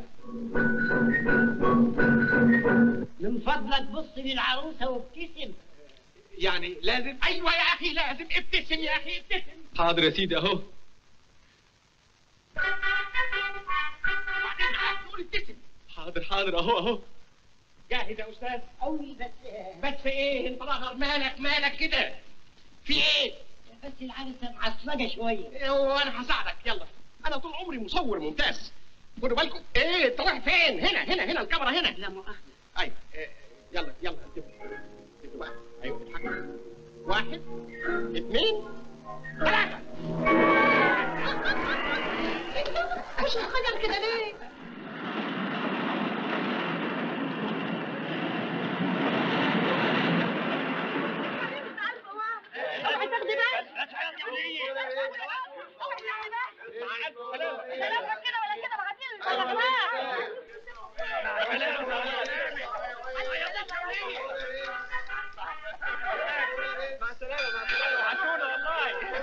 من فضلك بص للعروسه وابتسم يعني لازم ايوه يا اخي لازم ابتسم يا اخي ابتسم حاضر يا سيدي اهو وبعدين عاد تقول ابتسم حاضر حاضر اهو اهو جاهز يا استاذ قوي بس بس ايه انت ظهر مالك مالك كده في ايه بس العروسه معصلجه شويه إيه، وانا هساعدك يلا انا طول عمري مصور ممتاز خدوا بالكم ايه انت رايح فين هنا هنا هنا الكاميرا هنا لا مؤاخذه ايوه إيه، يلا يلا اتفق اتفق بقى ايوه اضحك واحد اثنين ثلاثة مش هتخجل كده ليه؟ اوعي تاخدي بالك لا لا كده ولا كده بعدين مع السلامه مع السلامه وحشونا والله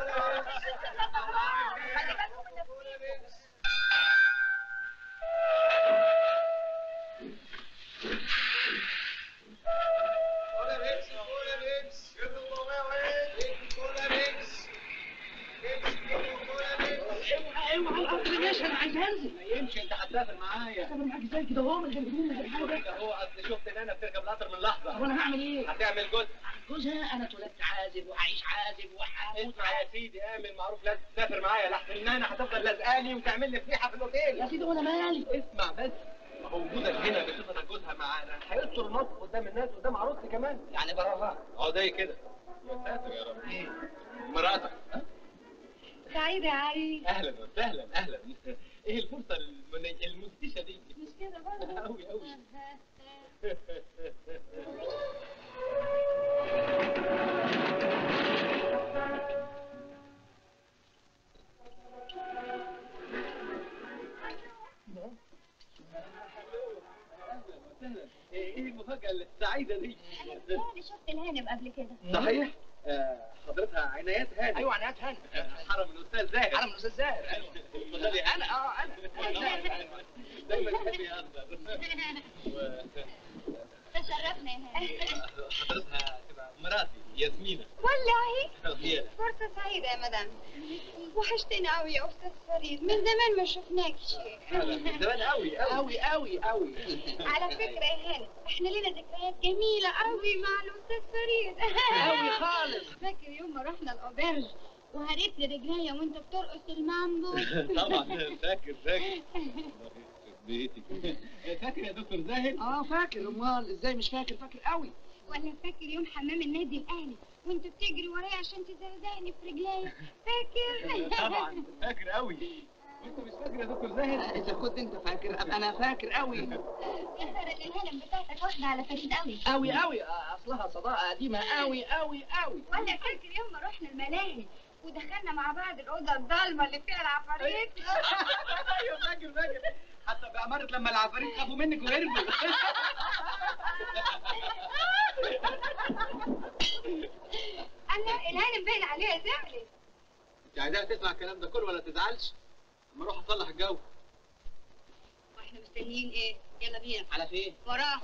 اوعى القطر ماشي انا عايز انزل يمشي انت هتسافر معايا طب معاك ازاي كده هو من غير هدوم من غير حاجه هو اصل شفت ان انا بتركب القطر من لحظه طب انا هعمل ايه؟ هتعمل جزء جوزها انا اتولدت عازب وهعيش عازب وهموت اسمع يا سيدي اعمل معروف لازم تسافر معايا لحسن ان انا هتفضل لازقاني وتعمل لي فضيحه في يا الاوتيل سيدي وانا مالي اسمع بس ما هو وجودك هنا بصفتك جوزها معانا هيستر الموقف قدام الناس قدام عروستي كمان يعني براها اه زي كده يا ساتر يا رب ايه مراتك ها؟ سعيد يا عريس اهلا وسهلا اهلا ايه الفرصه المن- المدهشه دي مش كده برضه قوي قوي ايه المفاجأة السعيدة دي؟ انا شفت الهانم قبل كده صحيح؟ آه، حضرتها عنايات هاني ايوه عنايات هاني حرم الاستاذ زاهد حرم الاستاذ زاهد اتفضلي انا اه انا دايما تحب يهزر و- تشرفنا يا هانم حضرتها تبقى مراتي ياسمينة والله هي فرصة سعيدة يا مدام وحشتنا قوي يا أستاذ فريد من زمان ما شفناكش من زمان قوي قوي قوي قوي قوي على فكرة يا هانم احنا لنا ذكريات جميلة قوي مع الأستاذ فريد قوي خالص فاكر يوم ما رحنا الأوبرج وهريت لي رجليا وانت بترقص المامبو طبعا فاكر فاكر بيتك فاكر يا دكتور زاهد اه فاكر امال ازاي مش فاكر فاكر قوي ولا فاكر يوم حمام النادي الاهلي وانت بتجري ورايا عشان تزهزهني في رجليا فاكر طبعا فاكر قوي وانت مش فاكر يا دكتور زاهد اذا كنت انت فاكر ابقى انا فاكر قوي يا ترى الهلم بتاعتك واخده على فريد قوي قوي قوي اصلها صداقه قديمه قوي قوي قوي ولا فاكر يوم ما رحنا الملاهي ودخلنا مع بعض الاوضه الضلمه اللي فيها العفاريت ايوه فاكر فاكر حتى بأمارة لما العفاريت خافوا منك وهربوا انا الهلم باين عليها زعلت انت عايزاها تسمع الكلام ده كله ولا تزعلش اما اروح اصلح الجو واحنا مستنيين ايه يلا بينا على فين وراها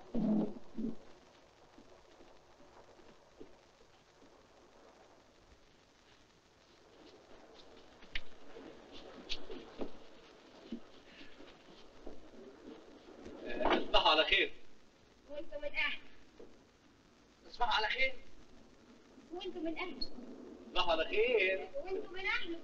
تصبحوا على خير وانتوا من اهل تصبحوا على خير وانتوا من اهل تصبحوا على خير وانتوا من اهله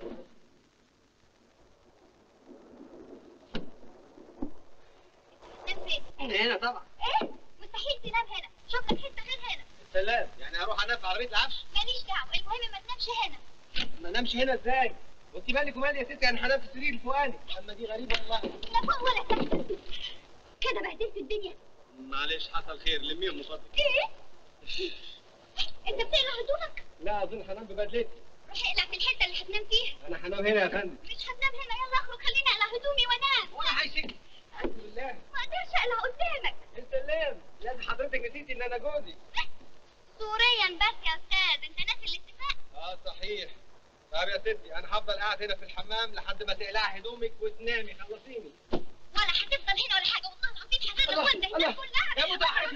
تنام فين؟ هنا طبعا ايه؟ مستحيل تنام هنا شوف لك حته غير هنا سلام يعني هروح انام في عربيه العفش ماليش دعوه المهم ما تنامش هنا ما انامش هنا ازاي وانت مالك ومالي يا ستي انا هنام في السرير الفوقاني اما دي غريبه والله لا فوق ولا تحت كده بهدلت الدنيا معلش حصل خير لميهم من فضلك ايه؟ انت بتقلع هدومك؟ لا اظن هنام ببدلتي روح اقلع في الحته اللي هتنام فيها انا هنام هنا يا فندم مش هتنام هنا يلا اخرج خليني اقلع هدومي وانام وانا عايشك الحمد لله ما اقدرش اقلع قدامك يا سلام لازم حضرتك نسيتي ان انا جوزي سوريا بس يا استاذ انت ناسي الاتفاق اه صحيح طب يا ستي انا هفضل قاعد هنا في الحمام لحد ما تقلعي هدومك وتنامي خلصيني ولا هتفضل هنا ولا حاجه والله العظيم هغرق الله، وانت الله. هنا كلها يا متعب.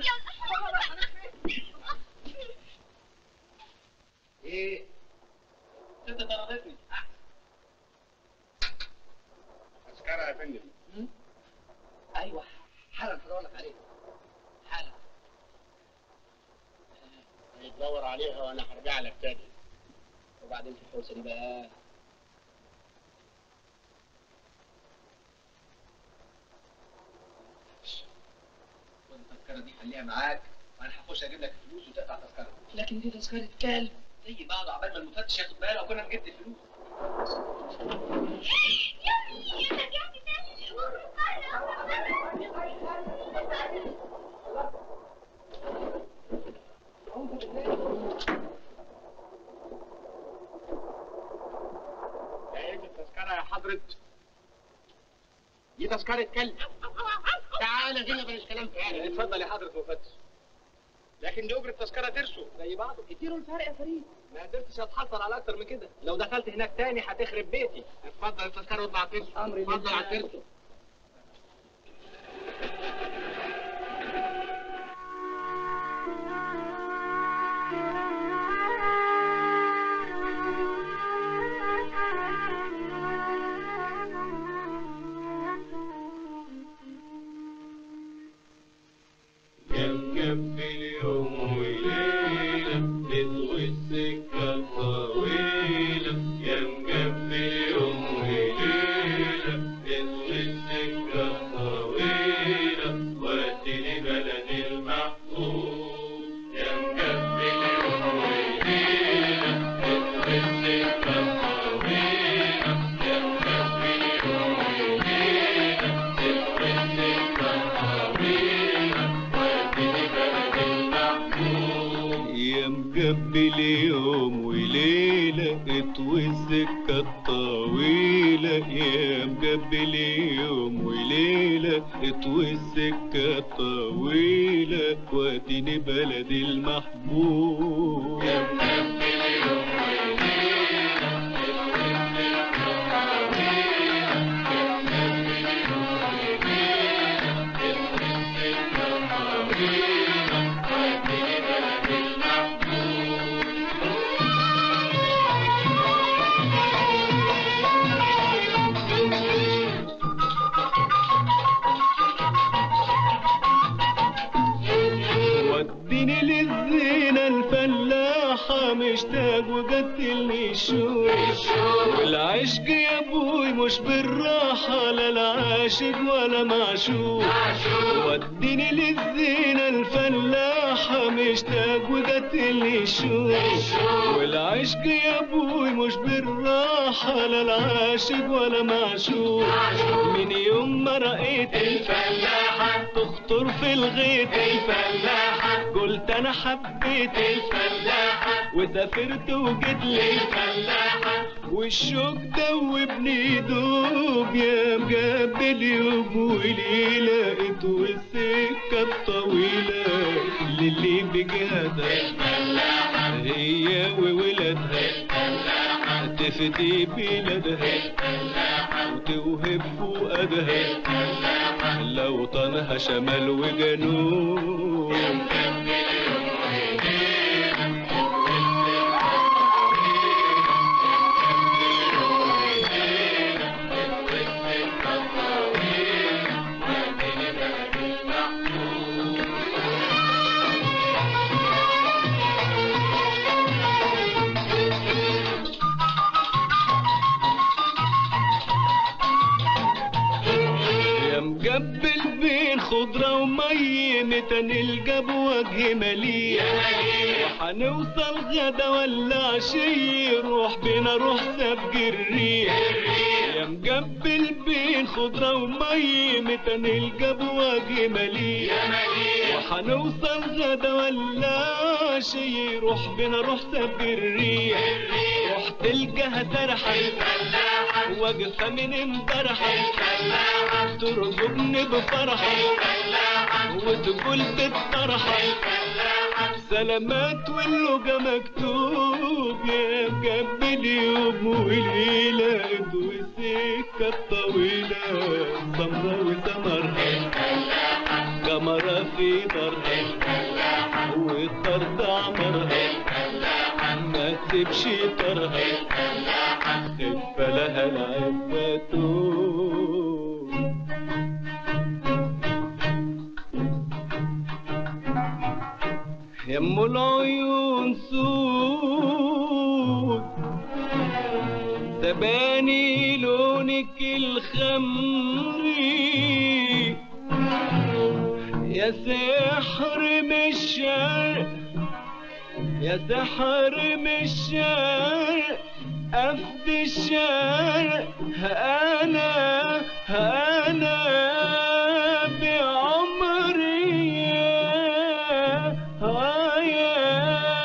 ايه ست طردتني تذكرة يا فندم ايوه حالا هدور لك عليه حالا يدور عليها وانا هرجع لك تاني وبعدين في الفرصه دي بقى خد التذكرة دي خليها معاك وانا هخش اجيب لك الفلوس وتقطع تذكرة لكن دي تذكره كلب زي بعض عبال ما المفتش ياخد باله وكنا جبت الفلوس يا رجعت تاني لقيت التذكرة يا حضرة دي تذكرة كلب تعالى هنا بلاش كلام تعالى اتفضل يا حضرة مفتش لكن دي أجرة تذكرة ترسو زي بعضه اديله الفرق يا فريد ما قدرتش اتحصل على أكتر من كده لو دخلت هناك تاني هتخرب بيتي اتفضل التذكرة واطلع ترسو أمري اتفضل لله. على الترسو كم كم في اليوم وليلة تطوي السكة طويلة كم كم في اليوم وليلة تطوي السكة طويلة واديني بلد المحبوب كم كم في اليوم وليلة تطوي السكة طويلة كم كم في اليوم وليلة تطوي السكة طويلة واديني بلد المحبوب يا مقبل يوم وليلة اطوي السكة الطويلة يا مقبل يوم وليلة اطوي السكة الطويلة واديني بلد المحبوب يا مقبل يوم وليلة اطوي السكة الطويلة يا مقبل يوم وليلة اطوي السكة الطويلة واديني بلد المحبوب وديني للزينة الفلاحة مشتاق وقتلني الشوق والعشق يا ابوي مش بالراحة لا العاشق ولا معشوق وديني للزينة الفلاحة مشتاق وقتلني الشوق والعشق يا ابوي مش بالراحة لا العاشق ولا معشوق من يوم ما رأيت الفلاحة تخطر في الغيط الفلاحة قلت انا حبيت الفلاحة وسافرت وجيت لي الفلاحة والشوق دوبني دوب يا مقابل يوم وليلة لقيت والسكة الطويلة للي بجهدها الفلاحة هي وولادها تفدي بلادها وتوهب فؤادها لو طنها شمال وجنوب يا مقبل بين خضرة ومي متى نلقى بوجه مليء وحنوصل غدا ولا عشي روح بينا روح سبق الريح يا مقبل بين خضرة ومي متى نلقى بوجه مليء وحنوصل غدا ولا عشي روح بينا روح سبق الريح روح تلقاها سرحة واقفة من امبارحة ترجبني بفرحة وتقول بالطرحة سلامات واللقا مكتوب يا مقبل يوم وليلة والسكة الطويلة سمرة وسمرها قمرة في طرها والطرد عمرها ما تسيبش طرها خف لها العفة يم العيون سود تباني لونك الخمري يا سحر من الشرق يا سحر من الشرق أفد الشرق أنا أنا بعمري يا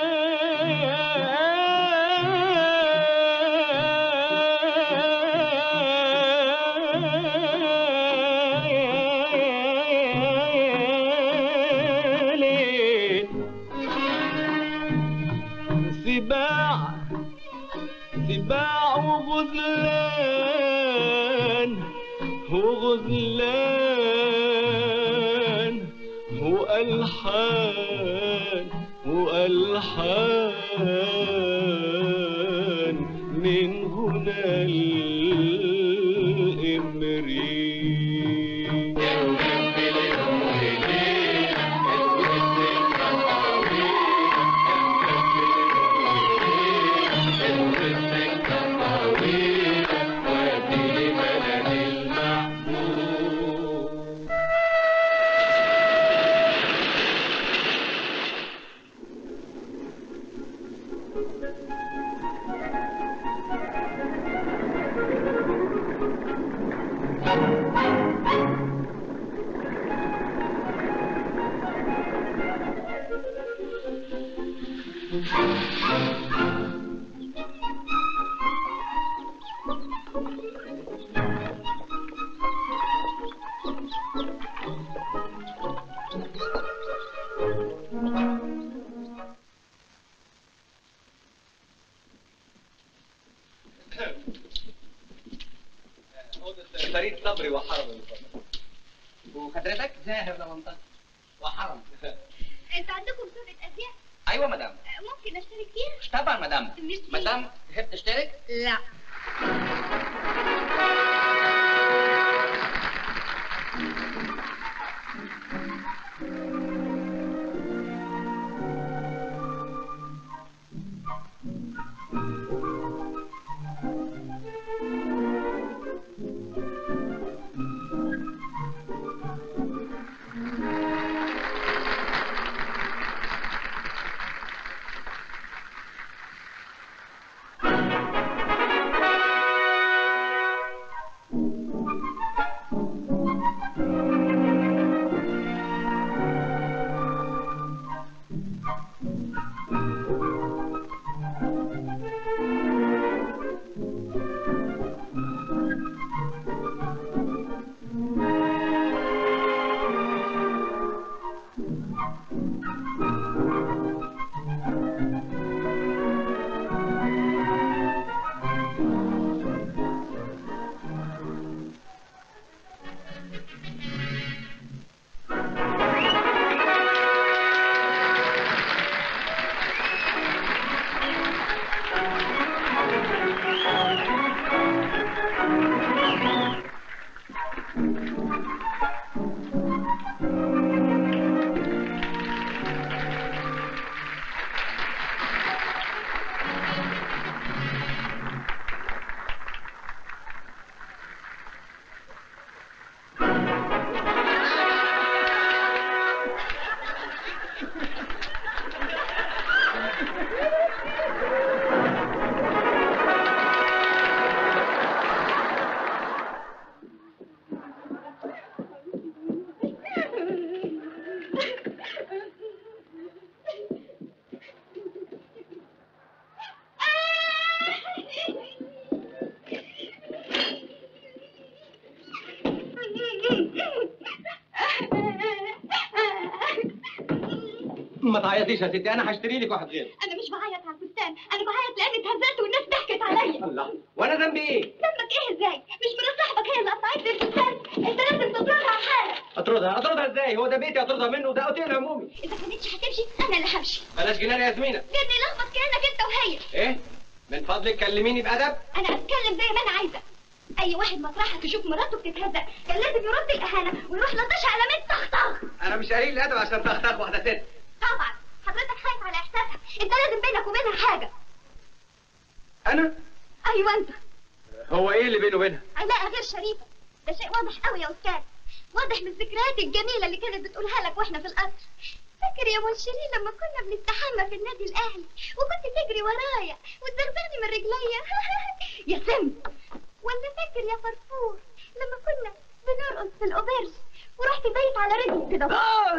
ليل سباع سباع وغزلان وغزلان وألحان وألحان من هنا الإمري فريد صبري وحرم وحضرتك زاهر لمنطقة وحرم انت عندكم صورة ازياء ايوه مدام ممكن اشترك فيها طبعا مدام ميرسي. مدام تحب تشترك لا ما تعيطيش يا ستي انا هشتري لك واحد غيره انا مش بعيط على الفستان انا بعيط لاني اتهزقت والناس ضحكت عليا الله وانا ذنبي ايه ذنبك ايه ازاي مش مرات صاحبك هي اللي قطعت لي الفستان انت لازم تطردها حالا اطردها اطردها ازاي هو ده بيتي اطردها منه ده اوتيل عمومي اذا كانتش هتمشي انا اللي همشي بلاش جنان يا ياسمينة جدي لخبط كانك انت وهي ايه من فضلك كلميني بادب انا هتكلم زي ما انا عايزه اي واحد مطرحك يشوف مراته بتتهزق كان لازم يرد الاهانه ويروح لطشها على ميت طخطخ انا مش قليل الادب عشان تختخ واحده ست طبعا حضرتك خايف على احساسها انت لازم بينك وبينها حاجه انا ايوه انت هو ايه اللي بينه وبينها علاقه غير شريفه ده شيء واضح قوي يا استاذ واضح من الذكريات الجميله اللي كانت بتقولها لك واحنا في القصر فاكر يا منشرين لما كنا بنستحمى في النادي الاهلي وكنت تجري ورايا وتزغزغني من رجليا يا سم ولا فاكر يا فرفور لما كنا بنرقص في الاوبرج ورحت بايت على رجلي كده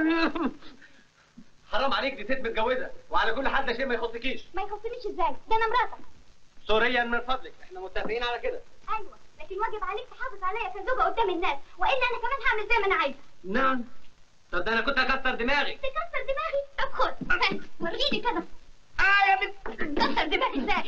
حرام عليك دي ست متجوزه وعلى كل حد ده شيء ما يخصكيش ما يخصنيش ازاي ده انا مراتك سوريا من فضلك احنا متفقين على كده ايوه لكن واجب عليك تحافظ عليا كزوجه قدام الناس والا انا كمان هعمل زي ما انا عايزه نعم طب ده انا كنت هكسر دماغي تكسر دماغي طب خد ها، وريني كده اه يا بنت كسر دماغي ازاي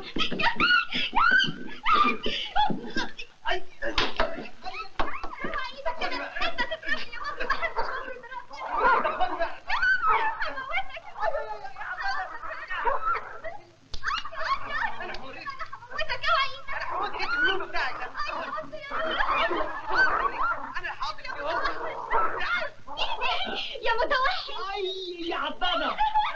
يا متوحد يا عضانة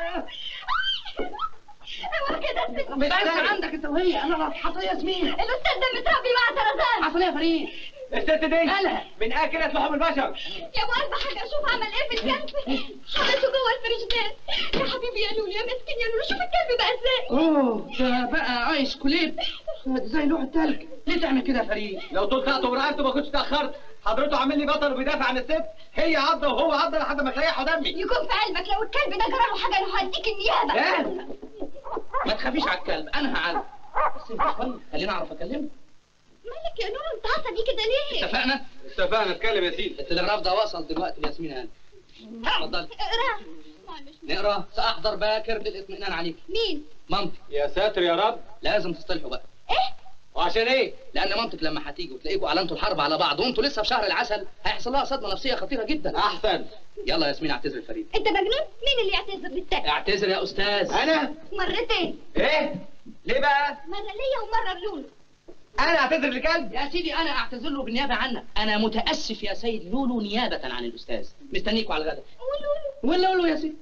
هو كده الست بس عندك انت وهي انا اللي هتحط ياسمين الاستاذ ده متربي مع طرزان حصل ايه يا فريد الست دي أنا. من اكلة لحوم البشر يا ابو قلب حاجه اشوف عمل ايه في الكلب حطيته جوه الفريجدات يا حبيبي يا لولو يا مسكين يا لولو شوف الكلب بقى ازاي اوه ده بقى ايس كليب زي لوح التلج ليه تعمل كده يا فريد لو طلعته ورقبته ما كنتش تاخرت حضرته عامل لي بطل وبيدافع عن الست هي عضه وهو عضه لحد ما تريحوا دمي يكون في قلبك لو الكلب ده جرى له حاجه انا هديك النيابه ايه ما تخافيش على الكلب انا هعالج بس انت شويه خليني اعرف اكلمه مالك يا لولو انت عصبي كده ليه اتفقنا اتفقنا اتكلم يا سيدي التلغراف ده وصل دلوقتي لياسمين هاني اتفضل اقرا معلش نقرا ساحضر باكر للاطمئنان عليك مين مامتك يا ساتر يا رب لازم تصطلحوا بقى ايه وعشان ايه لان مامتك لما هتيجي وتلاقيكوا اعلنتوا الحرب على بعض وانتوا لسه في شهر العسل هيحصل لها صدمه نفسيه خطيره جدا احسن يلا يا ياسمين اعتذر فريد انت مجنون مين اللي يعتذر للتاني اعتذر يا استاذ انا مرتين ايه ليه بقى مره ليا ومره لولو انا اعتذر لكلب يا سيدي انا اعتذر له بالنيابه عنك انا متاسف يا سيد لولو نيابه عن الاستاذ مستنيكوا على الغداء ولولو ولا لولو يا سيدي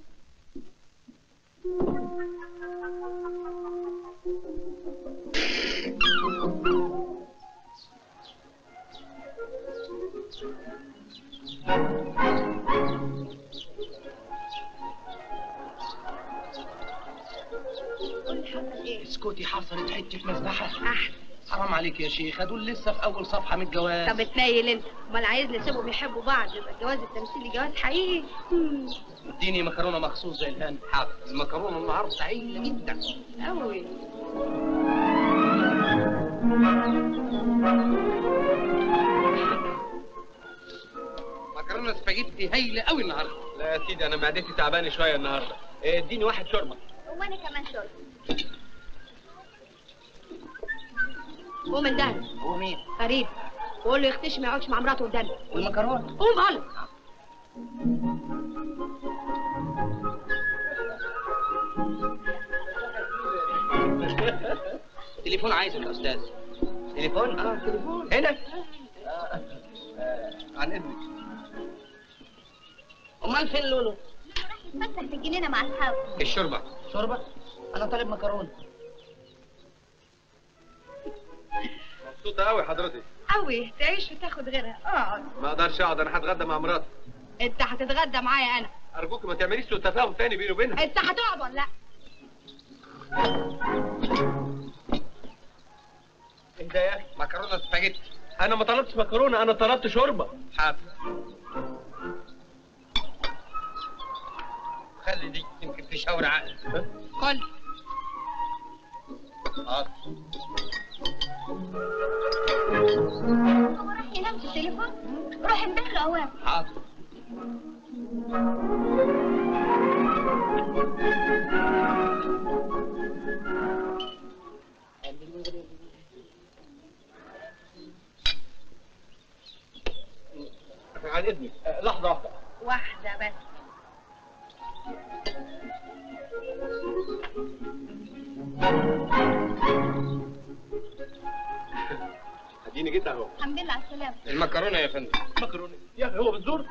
اسكتي حصلت حته مذبحه احسن حرام عليك يا شيخ دول لسه في اول صفحه من الجواز طب اتنيل انت امال عايز نسيبهم يحبوا بعض يبقى الجواز التمثيلي جواز حقيقي مم. اديني مكرونه مخصوص زي الهان حاضر المكرونه النهارده سعيده جدا قوي مكرونه سباجيتي هايله قوي النهارده لا يا سيدي انا معدتي تعبانه شويه النهارده إيه، اديني واحد شوربه وانا كمان شرب قوم من ده هو مين فريد وقول له يختشي ما يقعدش مع مراته قدامي والمكرونه قوم قال تليفون عايزك يا استاذ تليفون اه تليفون هنا آه، آه، عن اذنك امال فين لولو اتفسح في الجنينه مع اصحابه الشوربه شوربه انا طالب مكرونه مبسوطه قوي حضرتك قوي تعيش وتاخد غيرها اقعد ما اقدرش اقعد انا هتغدى مع مراتي انت هتتغدى معايا انا ارجوك ما تعمليش سوء تفاهم تاني بيني وبينها انت هتقعد ولا لا ايه ده يا اخي مكرونه سباجيتي انا ما طلبتش مكرونه انا طلبت شوربه حاضر خلي دي يمكن تشاور عقلي كل حاضر هو راح ينام في التليفون روح امبارح اوام حاضر عن اذنك آه، لحظه واحده واحدة بس اديني جيت اهو الحمد لله على السلامة المكرونه يا فندم مكرونه يا اخي هو بتزور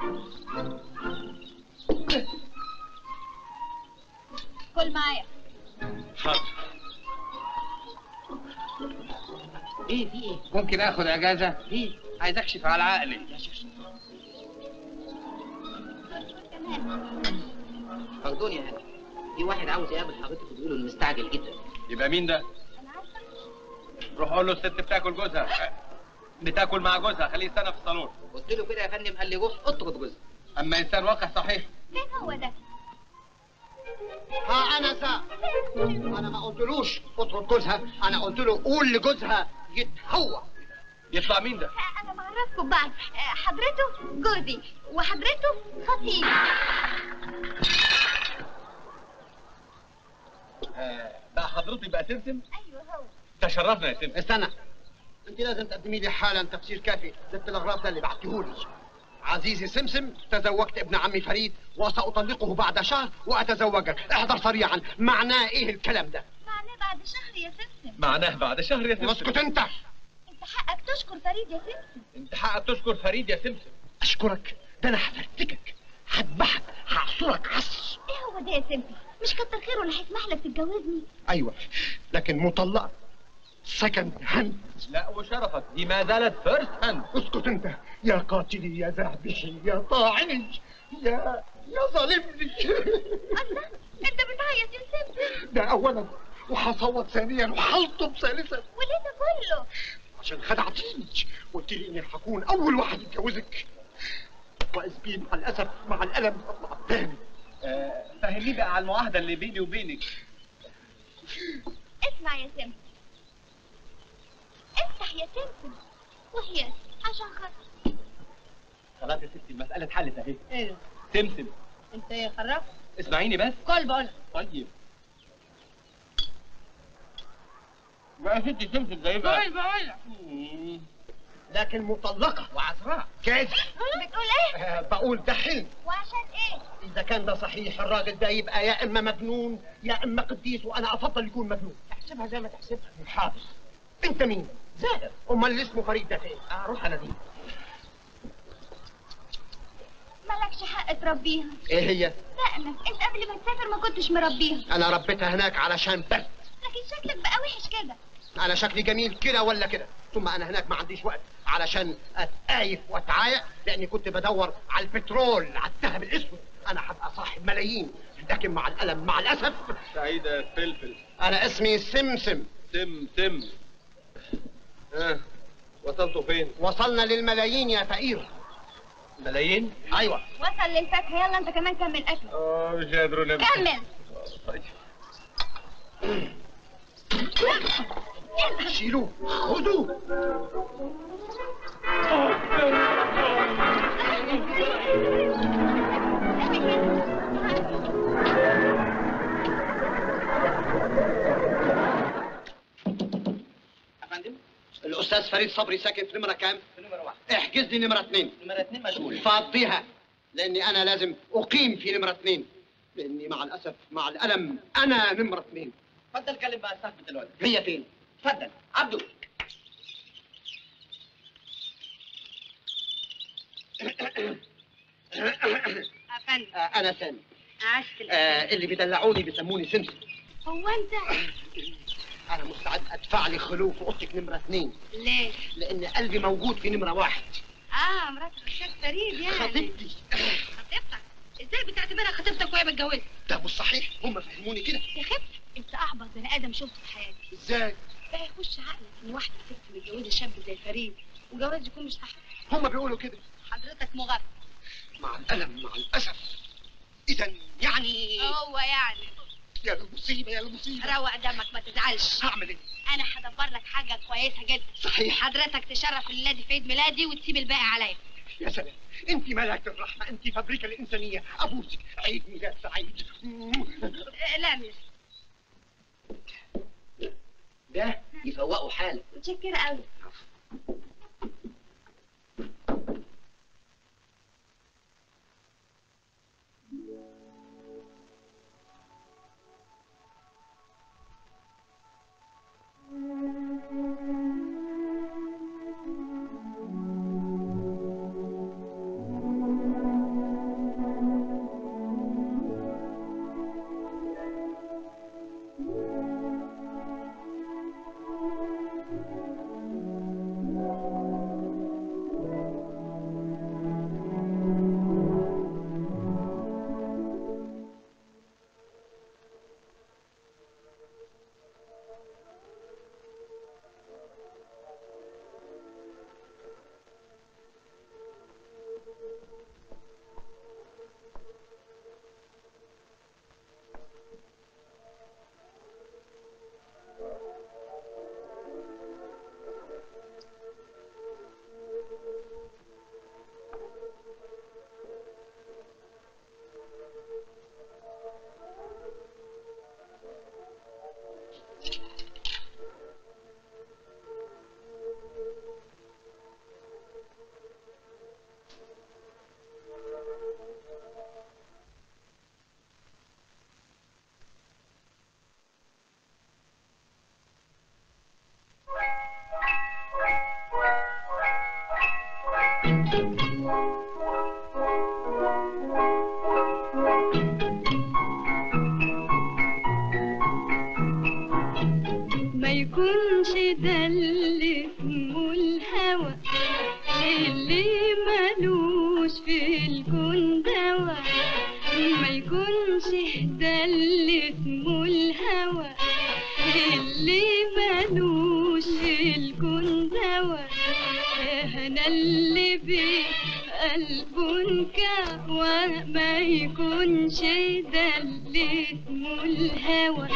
كل معايا حاضر ايه في ايه؟ ممكن اخد اجازه ليه؟ عايز اكشف على عقلي خلدون يا هاني في واحد عاوز يقابل حضرتك وبيقول انه مستعجل جدا يبقى مين ده انا عارفة روح قول له الست بتاكل جوزها بتاكل مع جوزها خليه يستنى في الصالون قلت له كده يا فندم قال لي روح اطرد جوزها اما انسان واقع صحيح فين هو ده ها انا سا انا ما قلتلوش اطرد جوزها انا قلت له قول لجوزها يتهوى يطلع مين ده آه، انا بعرفكم بعض آه، حضرته جوزي وحضرته خطيب آه، بقى حضرتك بقى سمسم ايوه هو تشرفنا يا سمسم استنى انت لازم تقدمي لي حالا تفسير كافي للتلغراف ده اللي بعتهولي عزيزي سمسم تزوجت ابن عمي فريد وسأطلقه بعد شهر وأتزوجك احضر سريعا معناه ايه الكلام ده معناه بعد شهر يا سمسم معناه بعد شهر يا سمسم اسكت انت انت حقك تشكر فريد يا سمسم انت حقك تشكر فريد يا سمسم اشكرك ده انا هفرتكك هذبحك هعصرك عصر ايه هو ده يا سمسم مش كتر خيره اللي هيسمح لك تتجوزني ايوه لكن مطلقه سكند هاند لا وشرفك دي ما زالت فيرست هاند اسكت انت يا قاتلي يا ذابحي يا طاعني يا يا ظالمني الله انت بتعيط يا سمسم ده اولا وهصوت ثانيا وهلطم ثالثا وليه ده كله عشان خدعتيني قلت لي اني هكون اول واحد يتجوزك واذ بي مع الاسف مع الالم اطلع تاني آه، فهمني بقى على المعاهده اللي بيني وبينك اسمع يا سمسم افتح يا سمسم وهي عشان خاطر خلاص يا ستي المساله اتحلت اهي ايه سمسم انت ايه خرفت اسمعيني بس كل بقول طيب بقى يا ستي سمسم زي بقى كل بقول مم. لكن مطلقه وعذراء كيف بتقول ايه آه بقول ده حلم وعشان ايه اذا كان ده صحيح الراجل ده يبقى يا اما مجنون يا اما قديس وانا افضل يكون مجنون احسبها زي ما تحسبها حاضر انت مين زاهر امال اللي اسمه فريد ده فين اروح انا دي مالكش حق تربيها ايه هي دقنك انت قبل ما تسافر ما كنتش مربيها انا ربيتها هناك علشان بس لكن شكلك بقى وحش كده انا شكلي جميل كده ولا كده ثم انا هناك ما عنديش وقت علشان اتقايف واتعايق لاني كنت بدور على البترول على الذهب الاسود انا هبقى صاحب ملايين لكن مع الالم مع الاسف سعيدة فلفل انا اسمي سمسم سم سم ها وصلتوا فين؟ وصلنا للملايين يا فقير ملايين؟ ايوه وصل للفتح يلا انت كمان كمل اكل اه مش قادر انام كمل طيب شيلوه خذوه يا فندم الاستاذ فريد صبري ساكن في نمره كام نمرة واحد احجز لي نمره اثنين نمرة اتنين مشغول فضيها لاني انا لازم اقيم في نمره اثنين لاني مع الاسف مع الالم انا نمره اثنين اتفضل كلم بقى صاحبة الواد هي فين اتفضل عبده افندم آه انا سامي عشت آه اللي بيدلعوني بيسموني سمسم هو انت انا مستعد ادفع لي خلو في اوضتك نمره اثنين ليه لان قلبي موجود في نمره واحد اه مرات الاستاذ فريد يعني خطيبتي خطيبتك ازاي بتعتبرها خطيبتك وهي متجوزه ده مش صحيح هم فهموني كده يا خبت انت اعبط بني ادم شفته في حياتي ازاي بقى يخش عقلك ان واحده ست متجوزه شاب زي فريد وجواز يكون مش صح هم بيقولوا كده حضرتك مغفل مع الالم مع الاسف اذا يعني هو يعني يا المصيبه يا المصيبه روق دمك ما تزعلش هعمل ايه انا هدبر لك حاجه كويسه جدا صحيح حضرتك تشرف الليله دي في عيد ميلادي وتسيب الباقي عليا يا سلام انت ملاك الرحمه انت فابريكا الانسانيه ابوسك عيد ميلاد سعيد آه، لا مش ده يفوقوا حالك متشكرة قوي يكونش ده اللي اسمه الهوى اللي ملوش في الكون دوا ما يكونش ده اللي اسمه الهوى اللي ملوش في الكون دوا انا اللي بيه قلبه انكوى ما يكونش ده اللي اسمه الهوى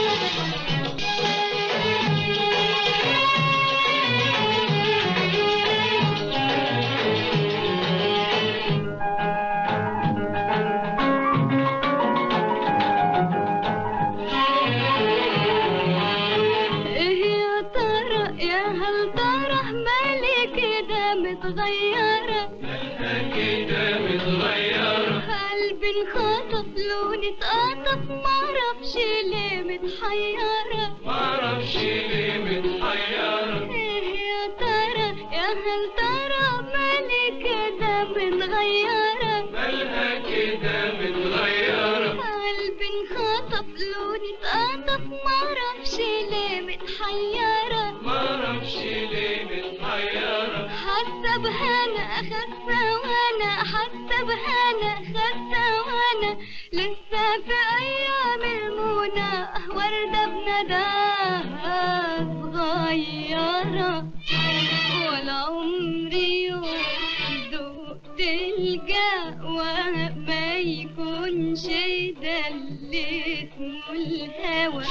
ايه يا ترى يا هل ترى مالي كده متغيرة كده متغيرة قلبي انخطف لوني اتقطف معرفش ليه متحيرة معرفش ليه متحيرة ايه يا ترى يا هل ترى مالي كده متغيرة مالها كده متغيرة قلبي انخطف لوني اتقطف معرفش ليه متحيرة معرفش ليه متحيرة حاسة بهنا خاسة وانا حاسة بهنا خاسة وانا لسه في ايام المنى وردة بنداها صغيرة ولا عمري يوم ذقت الجوى ما يكونش ده اللي اسمه الهوى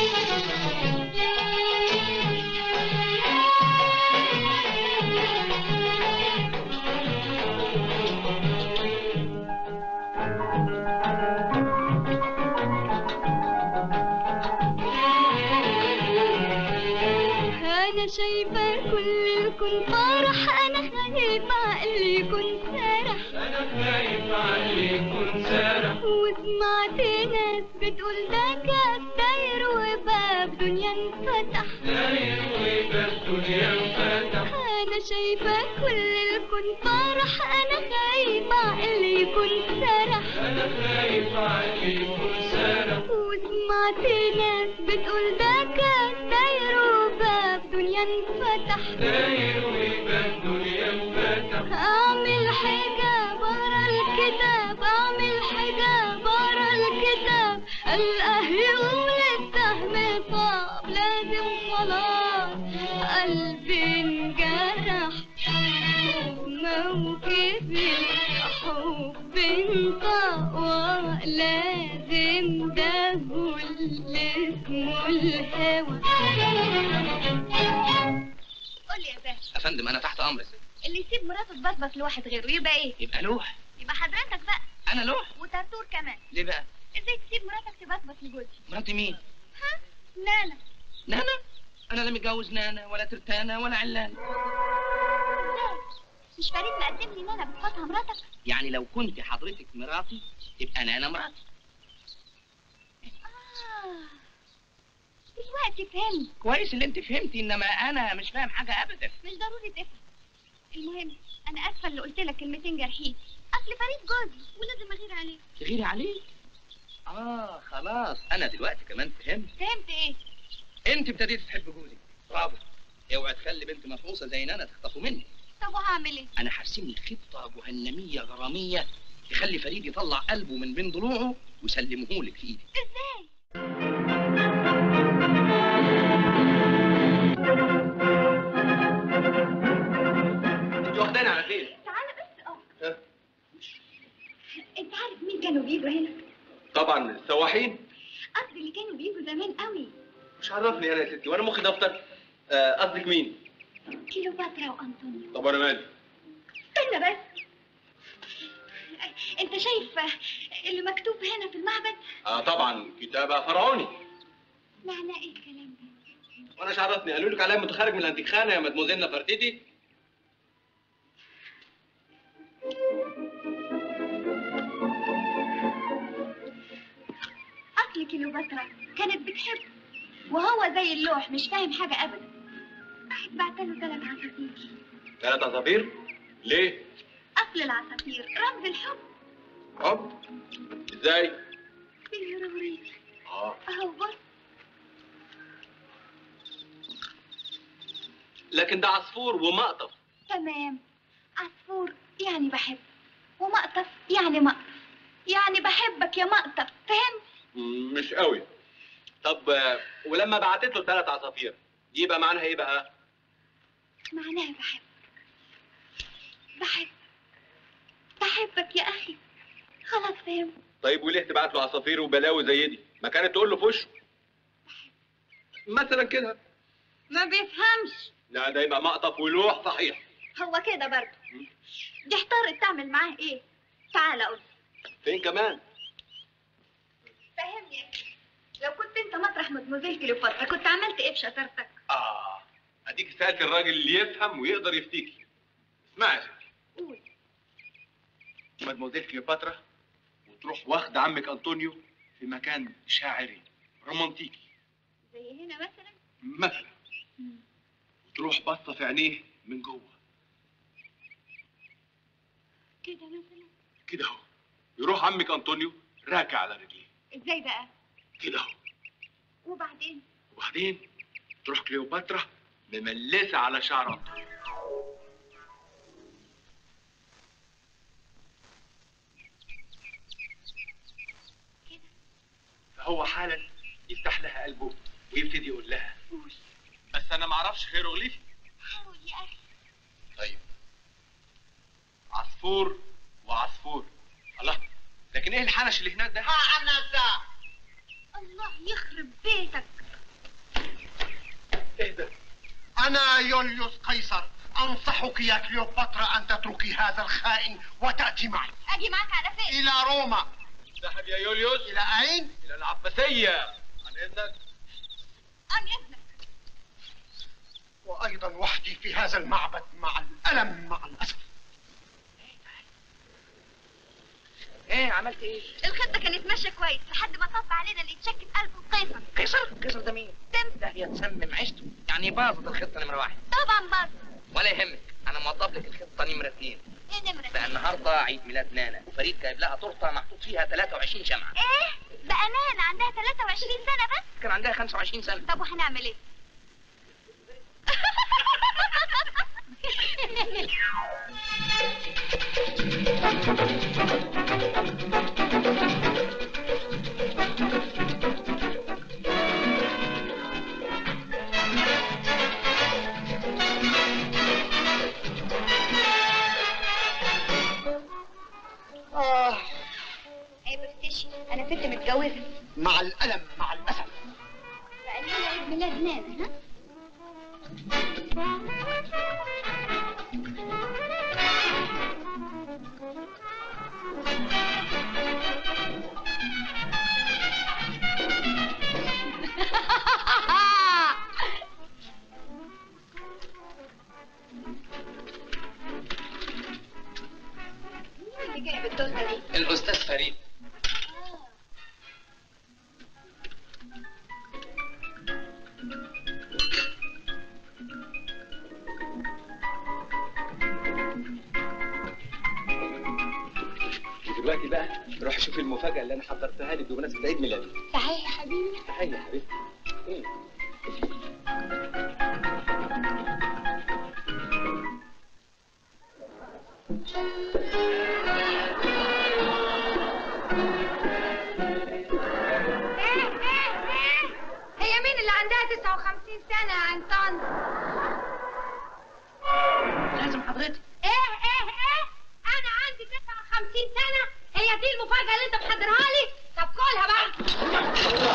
أنا شايفة كل الكون فرح أنا خايفة عقلي يكون سرح أنا خايف عليه يكون سارح وسمعت ناس بتقول ده كاس داير وباب دنيا انفتح داير ويبقى الدنيا انفتح أنا شايفة كل الكون فرح أنا خايفة عقلي يكون سرح أنا خايف عليه يكون سارح وسمعت ناس بتقول ده كاس داير وباب دنيا انفتح داير ويبقى الدنيا انفتح أعمل حجاب ورا الكتاب أعمل حجاب ورا الكتاب الأه يقول السهم طاب لازم خلاص قلبي انجرح موقف الحب انطوى لازم ده اللي اسمه الهوى قول يا باشا يا فندم انا تحت امرك اللي يسيب مراته تبصبص لواحد غيره يبقى ايه؟ يبقى لوح يبقى حضرتك بقى انا لوح وترتور كمان ليه بقى ازاي تسيب مراتك تبصبص لجوزي؟ مراتي مين ها؟ نانا نانا انا لا متجوز نانا ولا ترتانه ولا علانه ازاي؟ مش فريد مقدم لي نانا بتفوتها مراتك؟ يعني لو كنت حضرتك مراتي تبقى نانا مراتي اه دلوقتي فهمت كويس اللي انت فهمتي انما انا مش فاهم حاجه ابدا مش ضروري تفهم المهم انا اسفه اللي قلت لك كلمتين جارحين اصل فريد جوزي ولازم اغير عليه تغيري عليه اه خلاص انا دلوقتي كمان فهمت فهمت ايه؟ انت ابتديت تحب جوزك برافو اوعى تخلي بنت مفعوصه زي نانا تخطفه مني طب وهعمل ايه؟ انا هرسم لك خطه جهنميه غراميه تخلي فريد يطلع قلبه من بين ضلوعه ويسلمه لك في ايدك ازاي؟ انت واخداني على فين؟ تعالى بس اه ها؟ انت عارف مين كانوا بيجوا هنا؟ طبعا السواحين قصدي اللي كانوا بيجوا زمان قوي مش عرفني انا يا ستي وانا مخي دفتر آه، قصدك مين؟ كيلوباترا وانطونيو طب انا مالي؟ استنى بس انت شايف اللي مكتوب هنا في المعبد اه طبعا كتابه فرعوني معناه ايه الكلام ده وانا مش عرفني قالوا لك عليا متخرج من الانتيخانه يا مدموزيل نفرتيتي اصل كيلوباترا كانت بتحبه وهو زي اللوح مش فاهم حاجه ابدا راحت بعت له ثلاث عصافير ثلاث عصافير ليه؟ اصل العصافير رمز الحب حب ازاي؟ بالهرورية اه اهو بص لكن ده عصفور ومقطف تمام عصفور يعني بحب ومقطف يعني مقطف يعني بحبك يا مقطف فهمت مم، مش قوي طب آه، ولما بعتت له ثلاث عصافير دي يبقى معناها ايه بقى معناها بحبك بحبك بحبك يا اخي خلاص فهمت طيب وليه تبعت له عصافير وبلاوي زي دي ما كانت تقول له في وشه مثلا كده ما بيفهمش لا ده يبقى مقطف ولوح صحيح هو كده برضه دي احتارت تعمل معاه ايه تعال قول فين كمان فهمني يا أخي. لو كنت انت مطرح مدموزيل كليوباترا كنت عملت ايه بشطارتك اه اديك سالت الراجل اللي يفهم ويقدر يفتيكي اسمعي يا ستي قول مدموزيل كليوباترا وتروح واخد عمك انطونيو في مكان شاعري رومانتيكي زي هنا مثلا مثلا وتروح باصه في عينيه من جوه كده مثلا كده اهو يروح عمك انطونيو راكع على رجليه ازاي بقى كده اهو وبعدين وبعدين تروح كليوباترا مملسه على شعر انطونيو فهو حالا يفتح لها قلبه ويبتدي يقول لها قول بس انا ما اعرفش هيروغليفي حاول يا اخي طيب عصفور وعصفور الله لكن ايه الحنش اللي هناك ده ها انا ذا الله يخرب بيتك اهدى انا يوليوس قيصر انصحك يا كليوباترا ان تتركي هذا الخائن وتاتي معي اجي معاك على فين الى روما ذهب يا يوليوس الى اين الى العباسيه عن اذنك عن اذنك وايضا وحدي في هذا المعبد مع الالم مع الاسف ايه عملت ايه؟ الخطه كانت ماشيه كويس لحد ما طب علينا اللي يتشكل قلب قيصر قيصر قيصر ده مين؟ تم ده هي تسمم عيشته يعني باظت الخطه نمره واحد طبعا باظ ولا يهمك انا موضب لك الخطه نمره اثنين ايه نمره بقى النهارده عيد ميلاد نانا وفريد جايب لها تورته محطوط فيها 23 شمعه ايه بامانه عندها 23 سنه بس كان عندها 25 سنه طب وهنعمل ايه آه ايه بفتشي انا ست متجوزه مع الالم مع الاسف بقى لنا عيد ميلاد نانا ها مين اللي جايب التورته دي الاستاذ فريد ودلوقتي بقى روح شوف المفاجاه اللي انا حضرتها لك بمناسبه عيد ميلادي صحيح يا حبيبي تعالي يا حبيبتي إيه؟ هي مين اللي عندها 59 سنة يا انطان؟ لازم حضرتك ايه ايه ايه انا عندي 59 سنة هي دي المفاجأة اللي انت محضرها لي؟ طب كلها بقى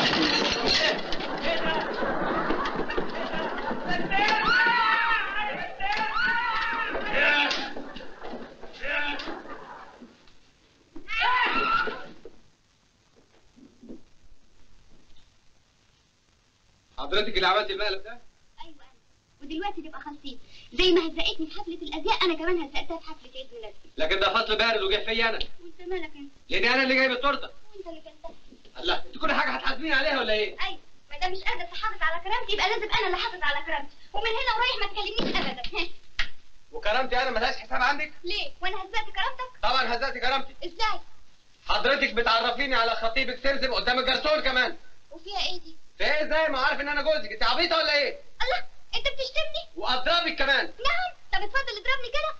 حضرتك اللي عملت المقلب ده ايوه انا ودلوقتي تبقى خالصين زي ما هزقتني في حفله الازياء انا كمان هزقتها في حفله عيد ميلادي لكن ده فصل بارد وجه فيا انا وانت مالك انت لان انا اللي جايب التورته وانت اللي كلتها الله انت كل حاجه هتحاسبيني عليها ولا ايه ايوه ما دام مش قادر تحافظ على كرامتي يبقى لازم انا اللي احافظ على كرامتي ومن هنا ورايح ما تكلمنيش ابدا وكرامتي انا ملهاش حساب عندك ليه وانا هزقت كرامتك طبعا هزقتي كرامتي ازاي حضرتك بتعرفيني على خطيبك سرسب قدام الجرسون كمان وفيها ايه دي في ايه ازاي ما عارف ان انا جوزك انت عبيطه ولا ايه الله انت بتشتمني واضربك كمان نعم طب اتفضل اضربني كده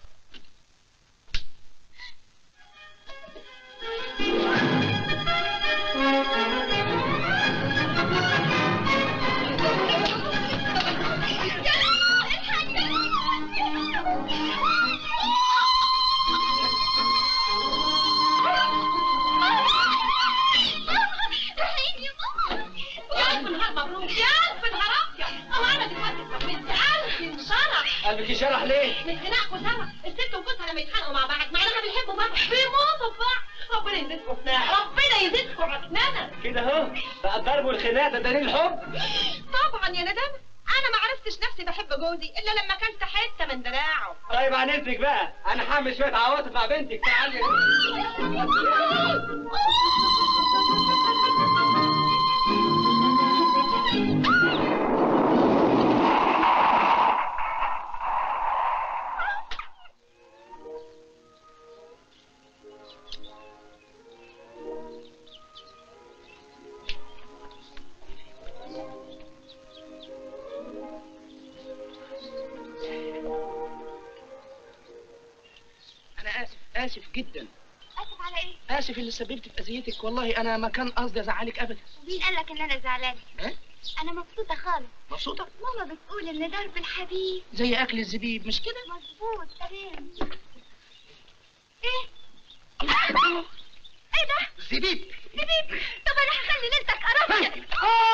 يا ألف نهار مبروك يا ألف نهار أبيض أهو أنا دلوقتي اتجوزت ألف انشرح قلبك يشرح ليه؟ من خناقكم سوا الست وجوزها لما يتخانقوا مع بعض معناها بيحبوا بعض بيموتوا في بعض ربنا يزيدكم خناق ربنا يزيدكم عكننة كده اهو بقى الضرب والخناق ده دليل حب طبعا يا ندامة أنا ما عرفتش نفسي بحب جوزي إلا لما كلت حتة من دراعه طيب عن اذنك بقى انا هعمل شويه عواطف مع بنتك تعالي انا اسف اسف جدا اسف على ايه اسف اللي سببت في اذيتك والله انا ما كان قصدي ازعلك ابدا مين قال لك ان انا زعلانه ها انا مبسوطه خالص مبسوطه ماما بتقول ان درب الحبيب زي اكل الزبيب مش كده مظبوط تمام ايه ايه ده زبيب زبيب طب انا هخلي ليلتك قرفت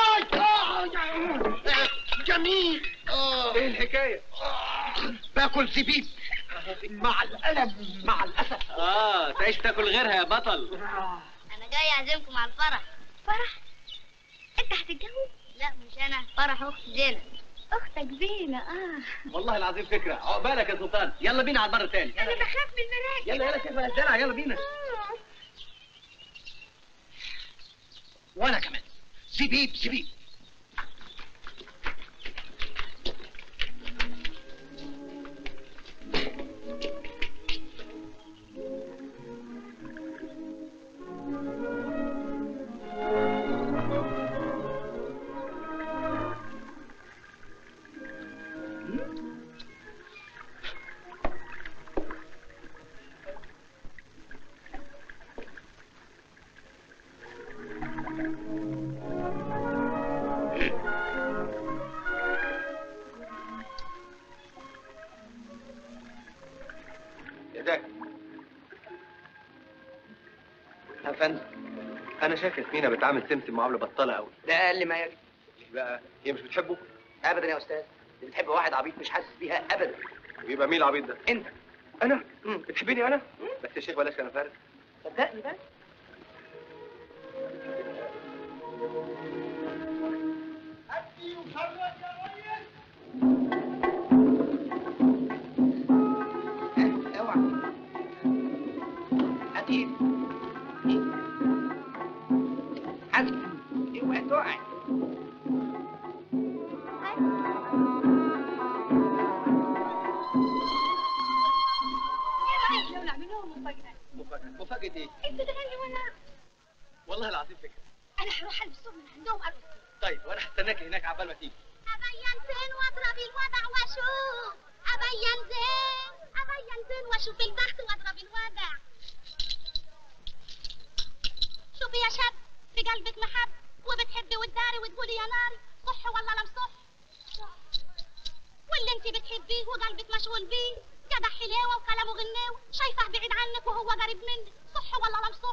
جميل اه ايه الحكايه؟ باكل زبيب مع الألم مع الأسف اه تعيش تاكل غيرها يا بطل انا جاي اعزمكم على الفرح فرح انت هتتجوز لا مش انا فرح اختي زينة اختك زينة اه والله العظيم فكره عقبالك يا سلطان يلا بينا على المره الثانيه انا بخاف من المراكب يلا يلا كيف الدلع يلا بينا وانا كمان زبيب زبيب يا زكي يا فندم انا شاكك فينا بتعامل سمسم معامله بطاله قوي ده اقل ما يجب ليه بقى هي مش بتحبه ابدا يا استاذ اللي بتحب واحد عبيط مش حاسس بيها ابدا ويبقى مين العبيط ده انت انا بتحبيني انا بس يا شيخ بلاش انا فارق صدقني بقى ها، اوعى هات ايدك حد اوعى تقع ايه رايك لو نعمل لهم مفاجاه مفاجاه مفاجاه ايه انت تغني وانا والله العظيم فكره انا هروح البسهم من عندهم ارقص طيب وانا هستناك هناك عبال ما تيجي ابين زين واضرب الوضع واشوف ابين زين ابين زين واشوف البخت واضرب الوضع شوفي يا شاب في قلبك محب وبتحبي وتداري وتقولي يا ناري صح ولا لا مصح واللي انت بتحبيه وقلبك مشغول بيه جدع حلاوه وكلامه غناوه شايفه بعيد عنك وهو قريب منك صح ولا لا مصح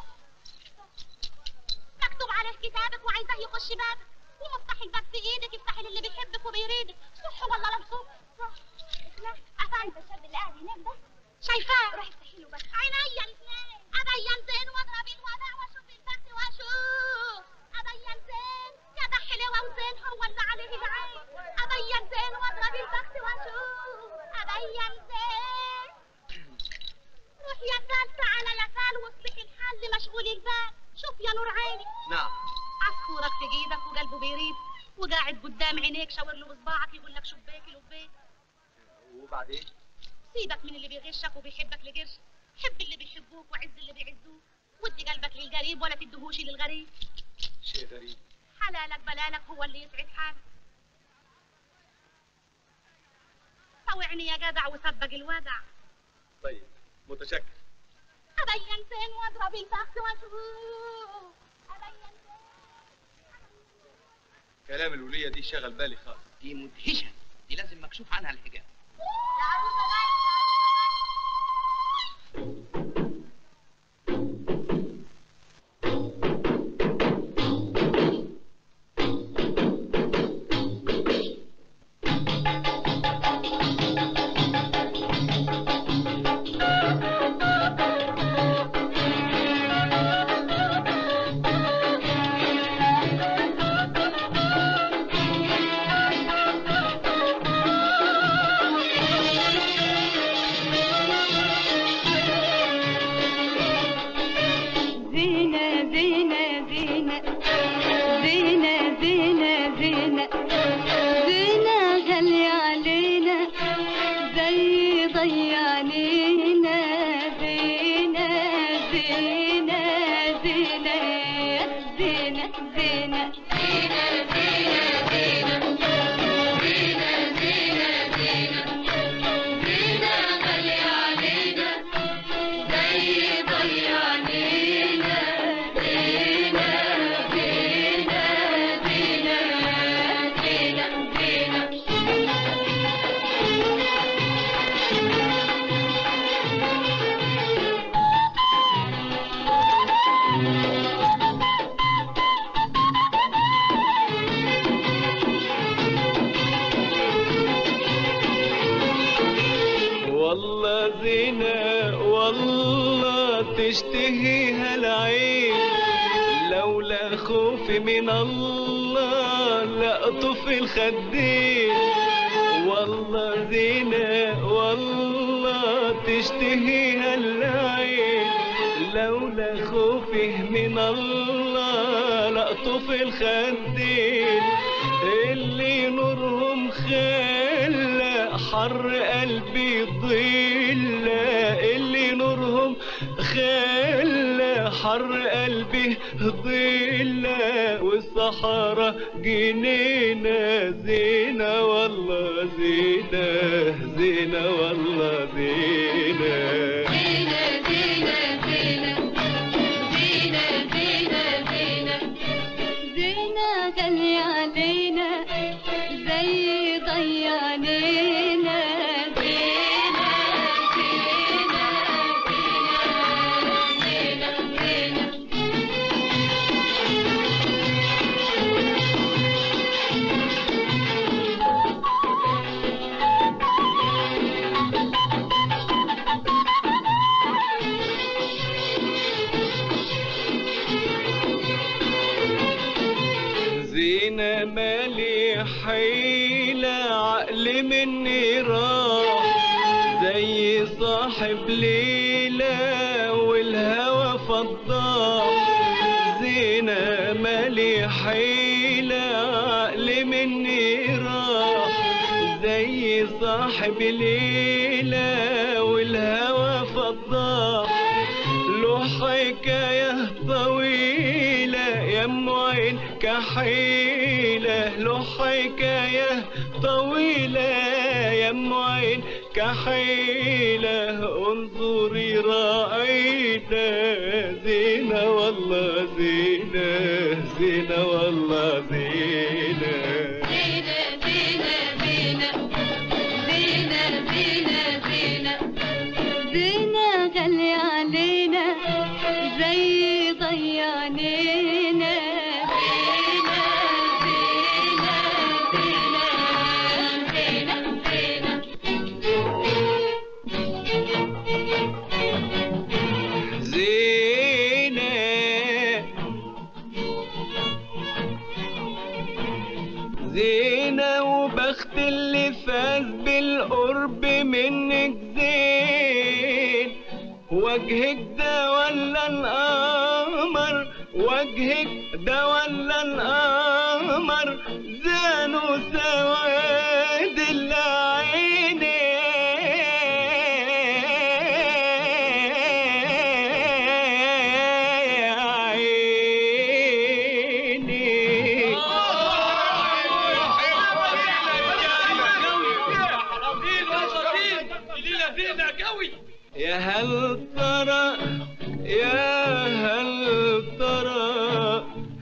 مكتوب عليه كتابك وعايزاه يخش بابك ومفتاح الباب في ايدك افتحي للي بيحبك وبيريدك صح ولا لا مصح لا عارفه الشاب اللي قاعد هناك ده شايفاه روحي افتحي له بس عينيا الاثنين ابين زين واضرب الوضع واشوف البخت واشوف ابين زين جدع حلوه وزين هو اللي عليه العين ابين زين واضرب البخت واشوف ابين زين روح يا سال تعالى يا سال واصلح الحال مشغول البال شوف يا نور عيني نعم عصفورك في ايدك وقلبه بيريد وقاعد قدام عينيك شاور له بصباعك يقول لك شباكي لبيك وبعدين سيبك من اللي بيغشك وبيحبك لقرش حب اللي بيحبوك وعز اللي بيعزوك ودي قلبك للقريب ولا تدهوش للغريب شيء غريب حلالك بلالك هو اللي يسعد حالك عيني يا جدع وسبج الودع طيب متشكر ابين فين واضرب البخت واشوف ابين كلام الولية دي شغل بالي خالص دي مدهشه دي لازم مكشوف عنها الحجاب زينة زينة زينة زينة زينة زينة زينة غالية علينا زي ضيعنينا زينة زينة زينة زينة زينة والله زينة والله تشتهيها العين لولا خوفي من الله لأطف الخدين والله زينة والله تشتهيها العين لولا خوفي من الله لأطف الخدين اللي نورهم خلى حر قلبي ضل اللي نورهم خلى حر قلبي ضل والصحراء جنينة زينة والله زينة زينة والله زينة زينة غالية علينا زي ضيعنينا زينة زينة زينة زينة زينة زينة مالي حيلة عقل مني راح زي صاحب ليلة والهوى فضاح زينة مالي حيلة عقل مني راح زي صاحب ليلة والهوى فضاح له حكاية طويلة يا ام عين كحيلة له حكاية طويلة يا ام عين كحيلة انظري راعينا زينة والله زينة زينة والله زينة زينة زينة زينة زينة زينة زينة زينة غالية علينا زي ضيعنينا زينة زينة زينة زينة زينة زينة وبخت اللي فاز بالقرب منك زين وجهك ده ولا القمر وجهك ده ولا القمر زانوا سواد العين ايد واسر فينا قوي يا هل ترى يا هل ترى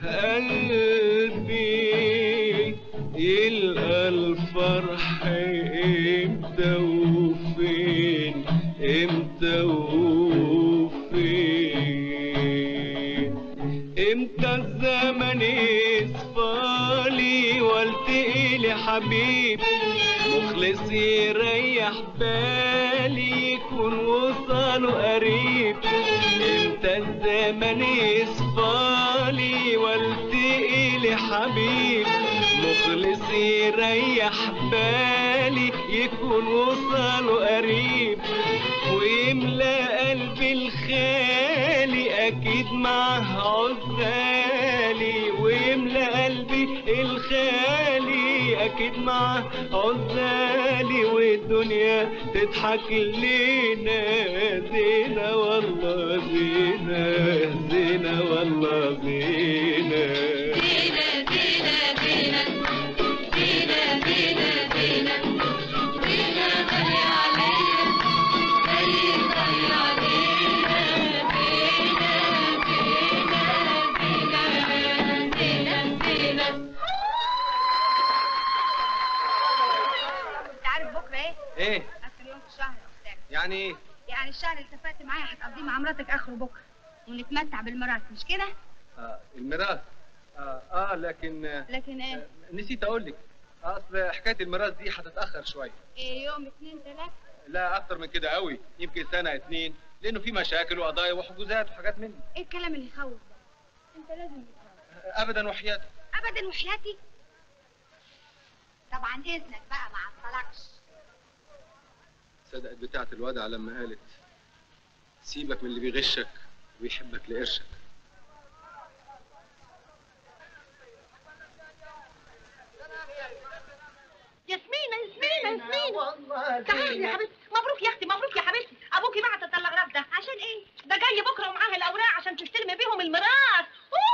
قلبي يلقى الفرح امتى وفين امتى وفين امتى الزمن يصفالي والتقي لي حبيب مخلص يريح بالي يكون وصاله قريب امتى الزمن يصفالي والتقي لي حبيب مخلص يريح بالي يكون وصاله قريب ويملى قلبي الخالي اكيد معاه عزالي ويملى قلبي الخالي اكيد معاه عزالي والدنيا تضحك لينا زينة والله زينة زينة والله زينة انت عارف بكره ايه؟ ايه اخر يوم في الشهر يا استاذ يعني ايه يعني الشهر اللي اتفقت معايا هتقضيه مع مراتك اخره بكره ونتمتع بالميراث مش كده؟ آه الميراث اه, آه لكن آه لكن ايه؟ نسيت اقول لك اصل حكايه الميراث دي هتتاخر شويه ايه يوم اتنين تلاته لا اكتر من كده قوي يمكن سنه اتنين لانه في مشاكل وقضايا وحجوزات وحاجات من دي. ايه الكلام اللي يخوف ده؟ انت لازم تتعرف. ابدا وحياتي ابدا وحياتي طبعا اذنك بقى ما عطلكش صدقت بتاعت الوضع لما قالت سيبك من اللي بيغشك ويحبك لقرشك ياسمينة ياسمينة ياسمينة تعالي يا حبيبتي مبروك يا اختي مبروك يا حبيبتي ابوكي بعت التلغراف ده عشان ايه؟ ده جاي بكره ومعاه الاوراق عشان تستلمي بيهم الميراث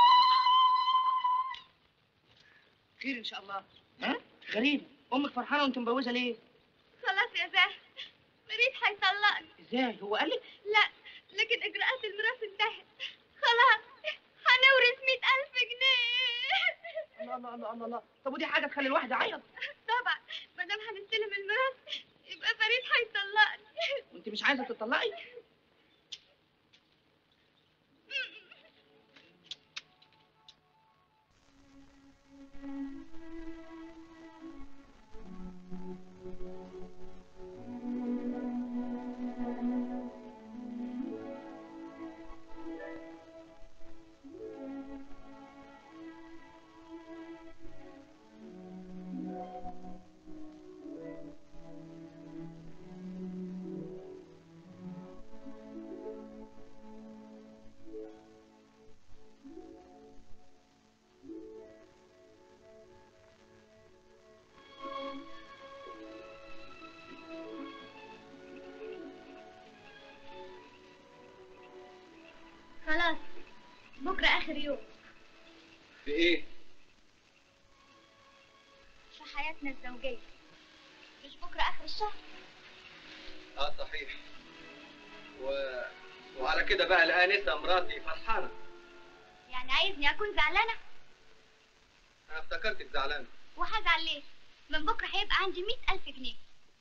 خير ان شاء الله ها؟ غريب امك فرحانه وانت مبوزه ليه؟ خلاص يا زاهر مريض هيطلقني ازاي هو قال لك؟ لا لكن اجراءات الميراث انتهت خلاص هنورث مئة ألف جنيه الله الله الله الله الله طب ودي حاجه تخلي الواحد يعيط طبعا ما دام هنستلم الميراث يبقى فريد هيطلقني وانت مش عايزه تطلقي؟ خلاص بكرة آخر يوم في ايه في حياتنا الزوجية مش بكرة آخر الشهر اه صحيح و... وعلى كده بقى الانسه مراتي فرحانه يعني عايزني أكون زعلانة انا افتكرتك زعلانه وهزعل ليه من بكرة هيبقى عندي مئة ألف جنيه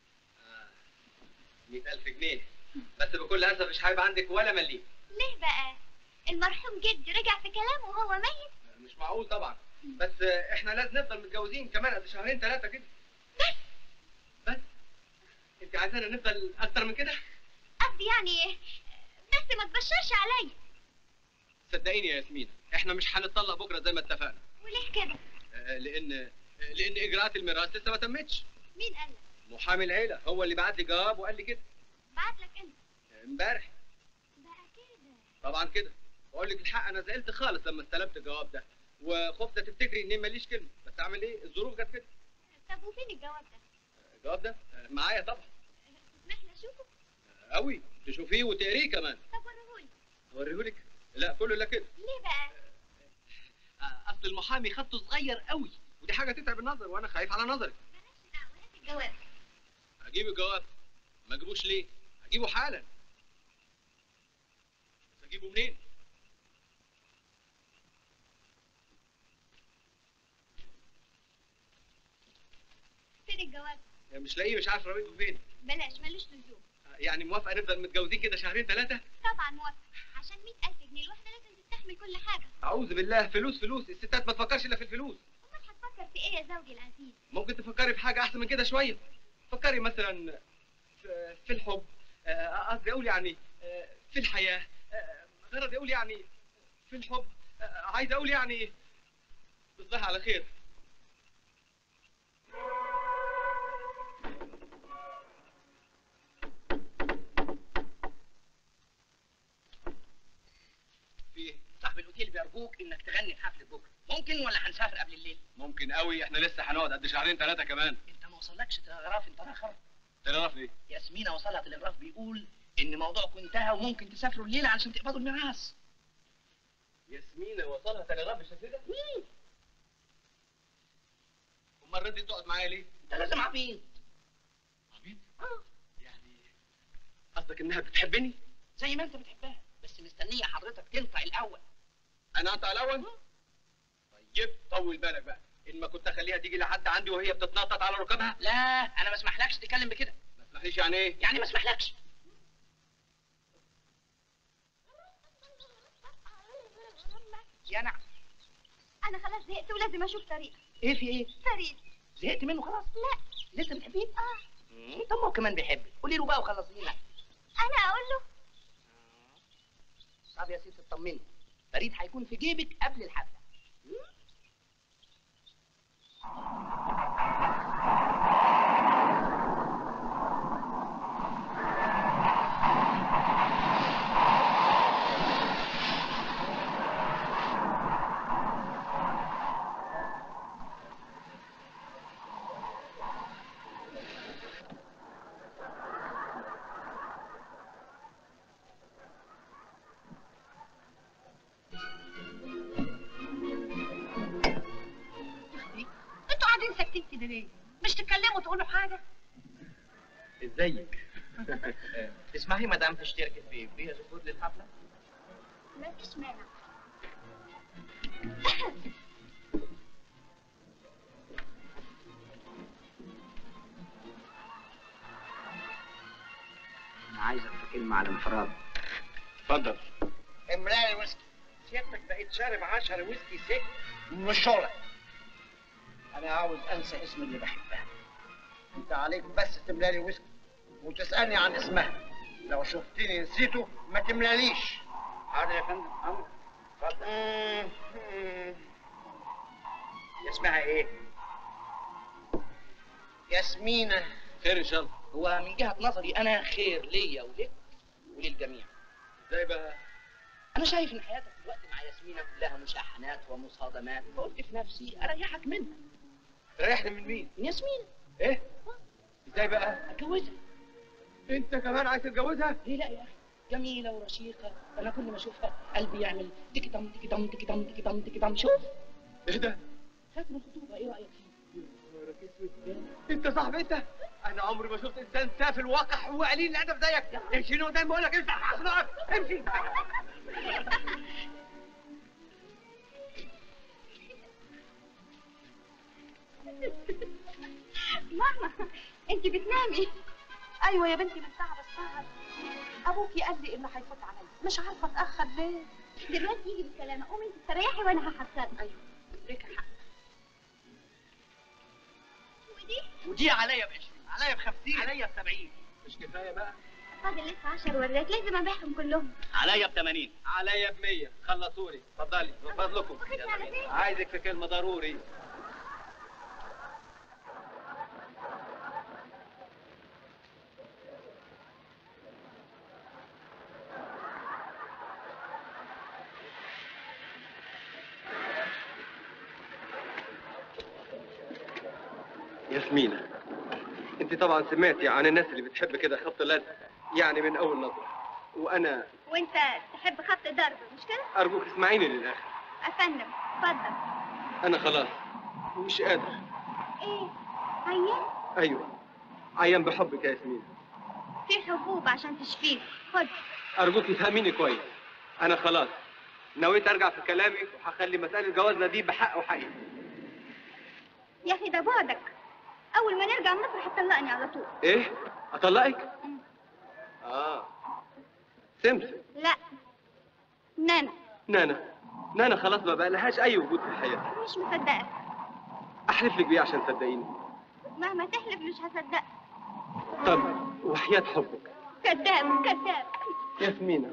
100000 جنيه بس بكل اسف مش هيبقى عندك ولا مليم ليه بقى المرحوم جدي رجع في كلامه وهو ميت مش معقول طبعا بس احنا لازم نفضل متجوزين كمان قد شهرين ثلاثه كده بس انت عايزانا نفضل اكتر من كده قصدي يعني بس ما تبشرش عليا صدقيني يا ياسمين احنا مش هنتطلق بكره زي ما اتفقنا وليه كده آه، لان لان اجراءات الميراث لسه ما تمتش مين قال لك محامي العيله هو اللي بعت لي جواب وقال لي كده بعت لك انت امبارح بقى كده طبعا كده واقول لك الحق انا زعلت خالص لما استلمت الجواب ده وخفت تفتكري اني ماليش كلمه بس اعمل ايه الظروف جت كده طب وفين الجواب ده الجواب ده آه، معايا طبعا تسمح لي اشوفه قوي تشوفيه وتقريه كمان طب وريهولي اوريهولك لا كله لا كده ليه بقى آه، اصل المحامي خطه صغير قوي ودي حاجه تتعب النظر وانا خايف على نظري بلاش دعوة هات الجواب اجيب الجواب ما اجيبوش ليه جيبه حالا بس اجيبه منين؟ فين الجواز مش لاقيه مش عارف رميته فين بلاش ملوش لزوم يعني موافقه نفضل متجوزين كده شهرين ثلاثه طبعا موافقة عشان مئة ألف جنيه الواحدة لازم تستحمل كل حاجة اعوذ بالله فلوس فلوس الستات ما تفكرش الا في الفلوس أمال هتفكر في إيه يا زوجي العزيز ممكن تفكري في حاجه احسن من كده شويه فكري مثلا في, في الحب آه، قصدي اقول يعني آه، في الحياه آه، غرض اقول يعني في الحب آه، عايز اقول يعني تصبحي على خير في صاحب الاوتيل بيرجوك انك تغني في حفله بكره ممكن ولا هنسافر قبل الليل ممكن قوي احنا لسه هنقعد قد شهرين ثلاثه كمان انت ما وصلكش تلغراف انت اخر تعرف ايه ياسمينة وصلها تلغراف بيقول ان موضوعكم انتهى وممكن تسافروا الليله علشان تقبضوا الميراث ياسمينة وصلها تلغراف بالشكل ده امال ردي تقعد معايا ليه انت لازم عبيط عبيط يعني قصدك انها بتحبني زي ما انت بتحبها بس مستنيه حضرتك تنطق الاول انا انت الاول طيب طول بالك بقى ان ما كنت اخليها تيجي لحد عندي وهي بتتنطط على ركبها لا انا ما اسمحلكش تتكلم بكده ما تسمحليش يعني ايه يعني ما اسمحلكش يا نعم أنا خلاص زهقت ولازم أشوف طريقة ايه في ايه فريد زهقت منه خلاص لا لسه بتحبيه آه طب ما هو كمان بيحبك قولي له بقى وخلصينا أنا أقول له طب يا ستي اطمني فريد هيكون في جيبك قبل الحفله انتوا قاعدين ساكتين كده ليه؟ مش تتكلموا تقولوا حاجة؟ ازيك تسمحي مدام تشتركي في فيها دخول للحفله ما فيش مانع انا عايزك في كلمه على انفراد اتفضل املاني ويسكي سيادتك بقيت شارب 10 ويسكي سك من شغلك انا عاوز انسى اسم اللي بحبها انت عليك بس تملالي ويسكي وتسالني عن اسمها لو شفتني نسيته ما تملاليش حاضر يا فندم امر اتفضل اسمها ايه ياسمينة خير ان شاء الله هو من جهه نظري انا خير ليا ولك وللجميع ازاي بقى انا شايف ان حياتك دلوقتي مع ياسمينة كلها مشاحنات ومصادمات فقلت في نفسي اريحك منها ريحني من مين من ياسمين ايه ازاي بقى اتجوزها انت كمان عايز تتجوزها ليه لا يا اخي جميلة ورشيقة أنا كل ما أشوفها قلبي يعمل تيكي تم تيكي تم تيكي تم تيكي تم تيكي تم شوف ايه ده خاتم الخطوبة إيه رأيك فيه؟ انت صاحب انت انا عمري ما شفت انسان سافل وقح وقليل الادب زيك امشي من قدام بقول لك افتح اخلاقك امشي ماما أنت بتنامي ايوه يا بنتي من تعب السهر ابوكي قال لي انه هيفوت عليا مش عارفه اتاخر ليه دلوقتي يجي بالسلامة قومي أنت استريحي وأنا هحصلك ايوه ليك حق ودي ودي عليا ب 20 عليا ب 50 عليا ب 70 مش كفايه بقى فاضل لسه 10 وردات لازم أبيعهم كلهم عليا ب 80 عليا ب 100 خلصوني اتفضلي من فضلكم واخدني على فين؟ عايزك في كلمه ضروري ياسمينة انت طبعا سمعتي عن الناس اللي بتحب كده خط لزق يعني من اول نظره وانا وأنت تحب خط ضرب مش كده؟ ارجوك اسمعيني للاخر أفندم اتفضل انا خلاص مش قادر إيه؟ عيان؟ ايوه عيان بحبك يا ياسمين في حبوب عشان تشفيك خد ارجوك تفهميني كويس انا خلاص نويت ارجع في كلامي وهخلي مساله جوازنا دي بحق وحقيقه يا اخي ده بعدك اول ما نرجع مصر هتطلقني على طول ايه اطلقك اه سمسم لا نانا نانا نانا خلاص ما بقى لهاش اي وجود في الحياه مش مصدقك احلف لك بيه عشان تصدقيني مهما تحلف مش هصدقك طب وحياه حبك كذاب كذاب ياسمينة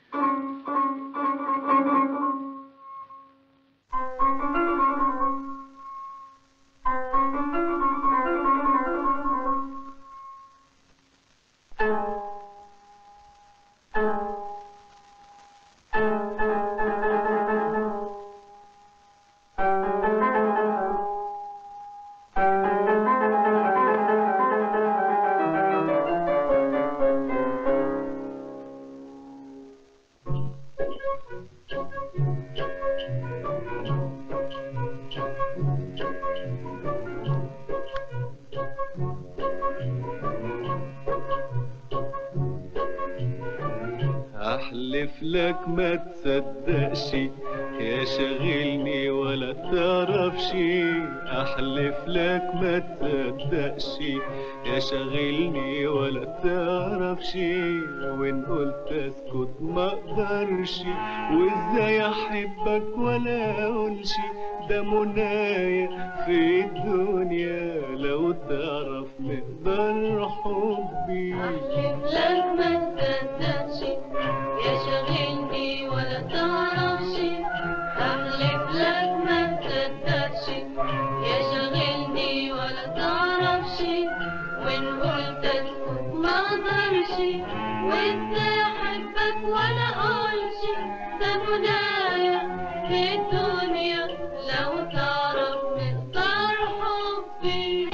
احلف لك ما تصدقش يا شاغلني ولا تعرفش احلف لك ما تصدقش يا شاغلني ولا تعرفش وان قلت اسكت ما اقدرش وازاي احبك ولا اقولش ده منايا في الدنيا لو تعرف مقدار حبي لك ما تصدقش يا شاغلني ولا تعرفش احلف لك ما تصدقش يا شاغلني ولا تعرفش وان قلت اسكت ما اقدرش وازاي احبك ولا اقولش ده منايا في الدنيا لو تعرف مقدار حبي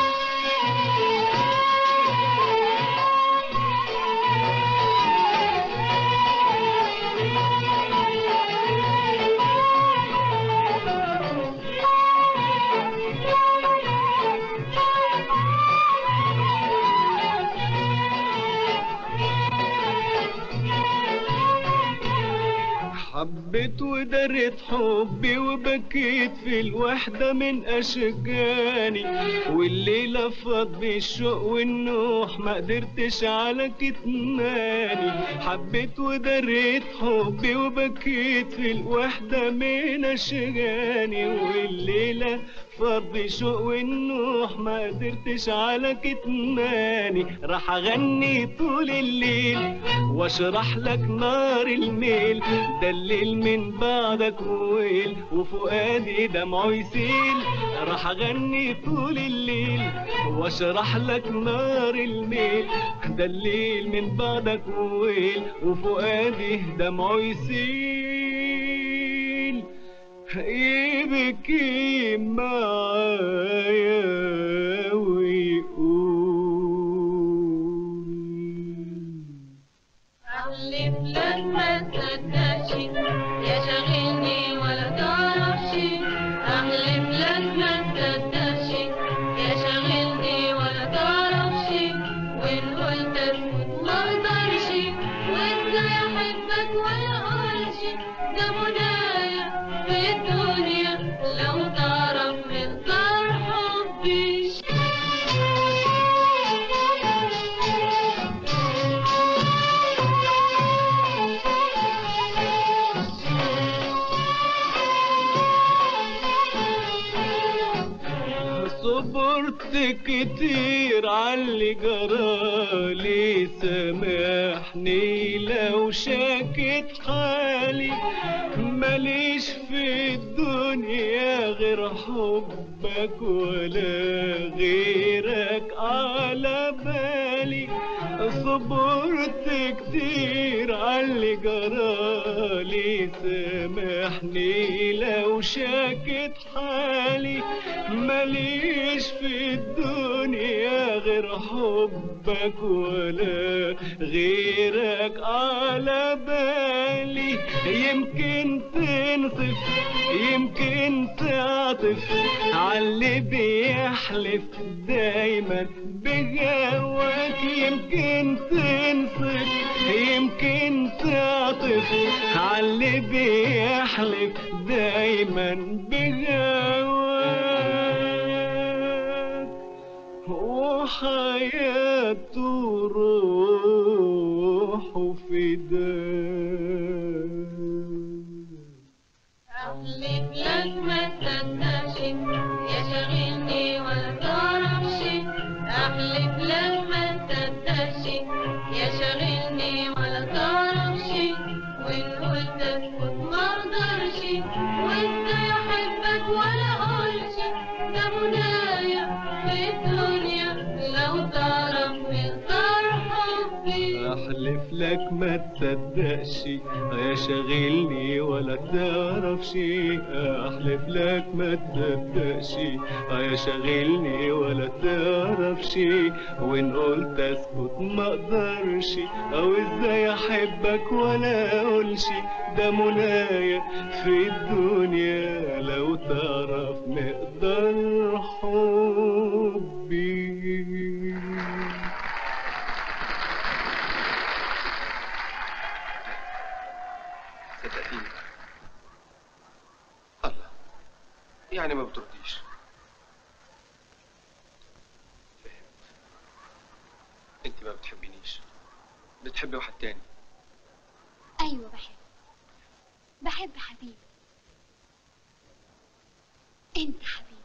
حبيت ودريت حبي وبكيت في الوحدة من أشجاني والليلة فاض بالشوق والنوح ما قدرتش على كتماني حبيت ودريت حبي وبكيت في الوحدة من أشجاني والليلة فاض بالشوق والنوح ما قدرتش على كتماني راح أغني طول الليل واشرح لك نار الميل ده الليل من بعدك ويل وفؤادي دمعه يسيل راح اغني طول الليل واشرح لك نار الميل ده الليل من بعدك ويل وفؤادي دمعه يسيل يبكي معايا ويقول أحلف لك ما تصدقش يا شاغلني ولا تعرفش أحلف لك ما تصدقش يا شاغلني ولا تعرفش وإن قلت اسكت ما اقدرش وازاي أحبك ولا أقولش ده منايا في الدنيا لو تعرف مقدار حبي صبرت كتير عاللي جرالي سامحني لو شاكت حالي ماليش في الدنيا غير حبك ولا غيرك على بالي صبرت كتير عاللي جرالي سامحني لو شاكت حالي ماليش في الدنيا غير حبك ولا غيرك على بالي يمكن تنصف يمكن تعطف عاللي بيحلف دايما بجواك يمكن يمكن تنصف يمكن تعطف عاللي بيحلف دايما بهواك وحياته روحه فداك أحلف لك ما تصدقش يا شاغلني ولا تعرفش أحلف لك ما تصدقش يا شاغلني ولا تعرفش وإن قلت اسكت مرضرش وإنت يحبك ولا أقولش ده منايا في الدنيا لو تعرف مقدار حبي احلف لك ما تصدقش يا شاغلني ولا تعرفش احلف لك ما تصدقش يا شاغلني ولا تعرفش وان قلت اسكت ما اقدرش او ازاي احبك ولا اقولش ده منايا في الدنيا لو تعرف مقدار حبي صدقتيني الله يعني ما بترديش فهمت انت ما بتحبينيش بتحبي واحد تاني ايوه بحب بحب حبيبي انت حبيبي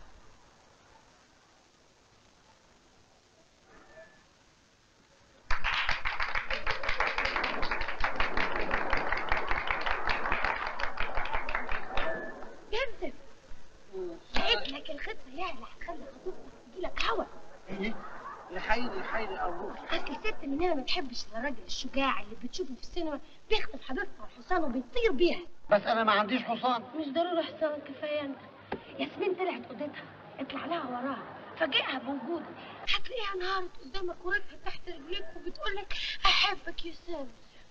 كذب لقيت لك الخطه يعني هتخلي خطوبتك تجيلك هوا ايه يا حيري يا حيري ارجوك اصل الست مننا ما تحبش الراجل الشجاع اللي بتشوفه في السينما بيخطف حبيبته على الحصان وبيطير بيها بس انا ما عنديش حصان مش ضروري حصان كفايه انت ياسمين طلعت اوضتها اطلع لها وراها فاجئها بوجودك هتلاقيها انهارت قدامك ورجلها تحت رجليك وبتقول لك احبك يا سامي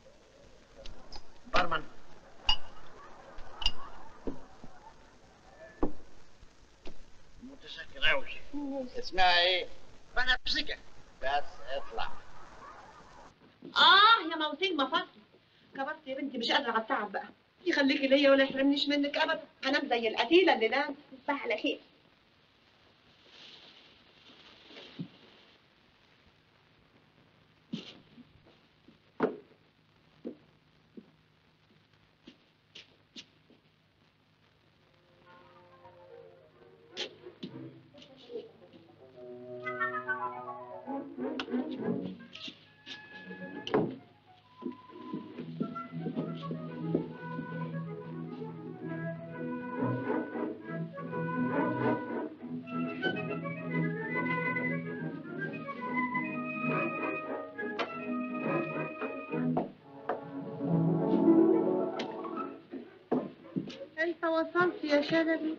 برمان متشكر قوي اسمها ايه؟ بنفسجة بس اطلع اه يا موتين مفاصل كبرت يا بنتي مش قادره على التعب بقى يخليكي ليا ولا يحرمنيش منك ابدا هنام زي القتيله اللي نام تصبح على خير انت وصلت يا شلبي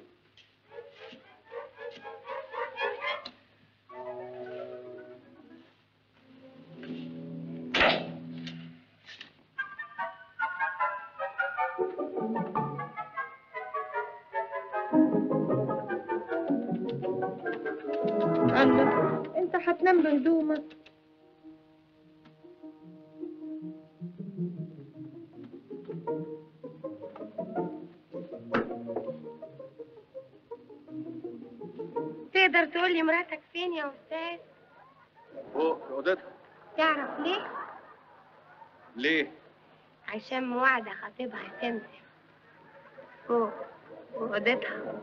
الله انت هتنام بهدومك تقدر تقول لي مراتك فين يا استاذ فوق في اوضتها تعرف ليه ليه؟ عشان موعدة خطيبها تمسك فوق في اوضتها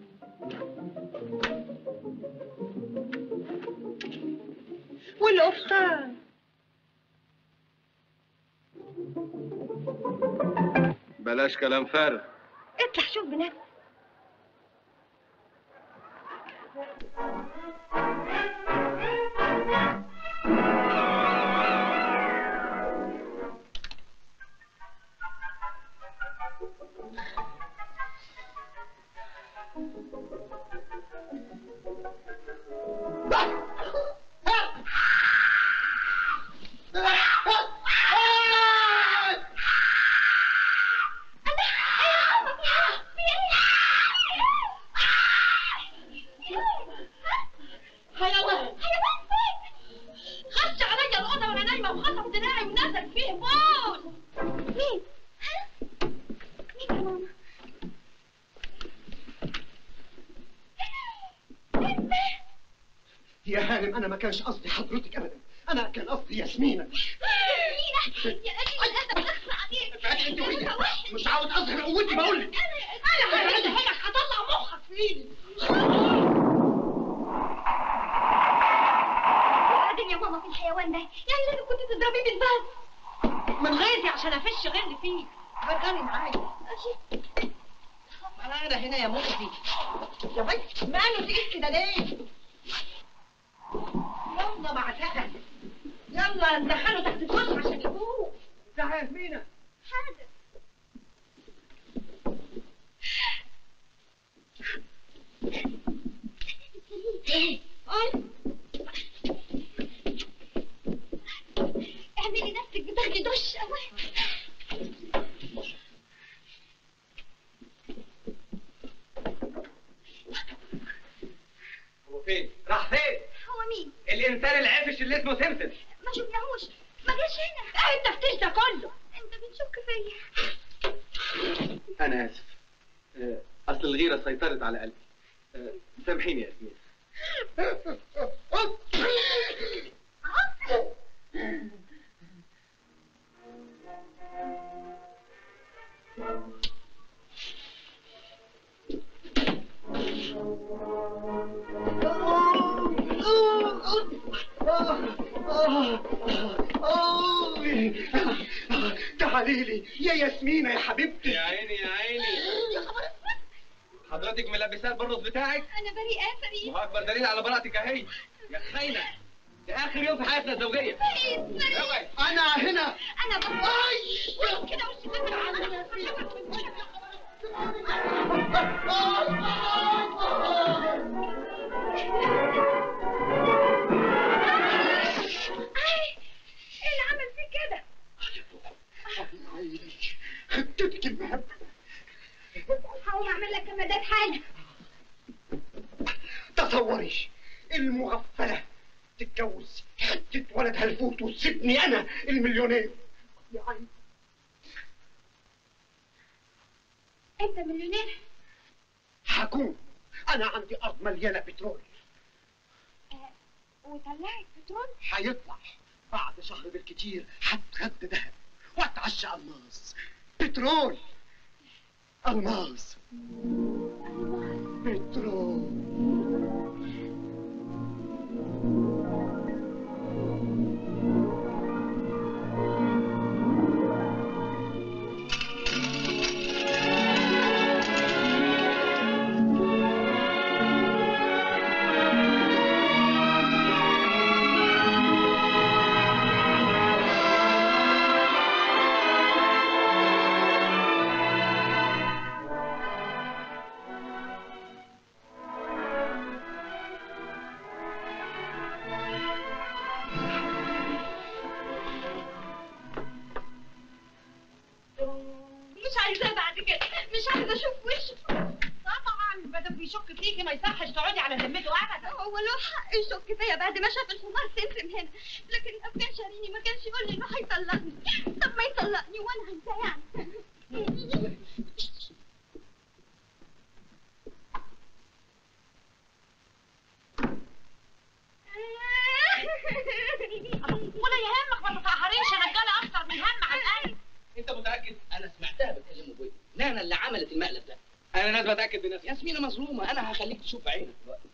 والقفطان بلاش كلام فارغ اطلع شوف بنفسك تليفون مين؟ ها؟ مين يا ماما؟ انت يا هانم انا ما كانش قصدي حضرتك ابدا انا كان قصدي ياسمينة مين؟ يا قليل الادب اخفى عليك ابعدي انت وهي مش عاوز اظهر قوتي بقول لك انا هرد هنا هطلع مخك في ايدي وبعدين يا ماما في الحيوان ده يعني لازم كنت تضربيه بالباز من غيظي عشان افش غل فيه فكري معايا انا قاعده هنا يا مخي يا بنت ماله تقيل كده ليه يلا بعتها يلا ندخله تحت الدش عشان يفوق تعالى يا ياسمينة حاضر ايه قول اعملي نفسك بتاخدي دش أوي. هو فين؟ راح فين؟ هو مين؟ الإنسان العفش اللي اسمه سمسم ما شفناهوش ما جاش هنا ايه التفتيش ده كله انت بتشك فيا أنا آسف آه، أصل الغيرة سيطرت على قلبي آه، سامحيني يا ياسمين تعالي لي يا ياسمينة يا حبيبتي يا عيني يا عيني حضرتك ملبسها البرص بتاعك انا بريئة فريد وهو أكبر دليل على براءتك أهي يا خاينة ده آخر يوم في حياتنا الزوجية فريد فريد اوعي انا هنا انا بقول كده وش ايه اللي عمل فيه كده؟ خدتك المهبة هقوم اعمل لك كمادات حالا تصوري المغفلة تتجوز حتة ولد هلفوت وتسيبني أنا المليونير يا عيني انت مليونير هكون أنا عندي أرض مليانة بترول وطلعت بترول هيطلع بعد شهر بالكتير هتغدى دهب واتعشى الماس بترول الماس بترول مش عايزاه بعد كده مش عايزه اشوف وشه طبعا ما دام بيشك فيكي ما يصحش تقعدي على ذمته ابدا هو له حق يشك فيا بعد ما شاف الحمار سمسم هنا لكن لو كان شاريني ما كانش يقول لي انه هيطلقني طب ما يطلقني وانا هنساه يعني ولا يهمك ما تتقهريش يا رجاله اكتر من هم على القلب أنت متأكد؟ انا سمعتها بتكلمه بوي نانا اللي عملت المقلب ده أنا لازم أتأكد بنفسي ياسمينة مظلومة انا هخليك تشوف عينك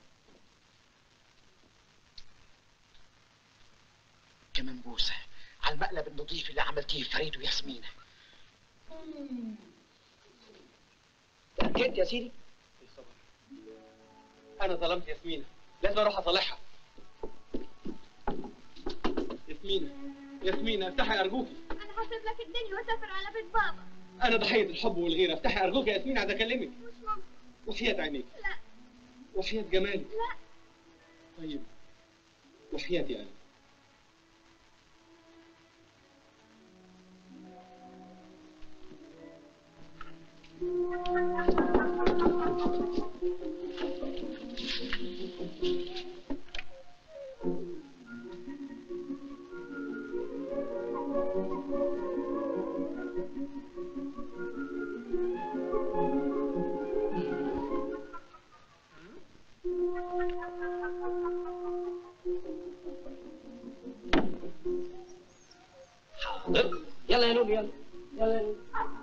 كمان بوسة على المقلب النظيف اللي عملتيه في فريد وياسمينة تأكدت يا سيدي أنا ظلمت ياسمينة لازم أروح أصالحها ياسمينة ياسمينة افتحي أرجوكي انا هسيب لك الدنيا واسافر على بيت بابا أنا ضحية الحب والغيرة افتحي أرجوكي يا ياسمينة عايز أكلمك مش ممكن وحياة عينيك لا وحياة جمالك لا طيب وحياتي أنا يلا يا لولو يلا يلا يا لولو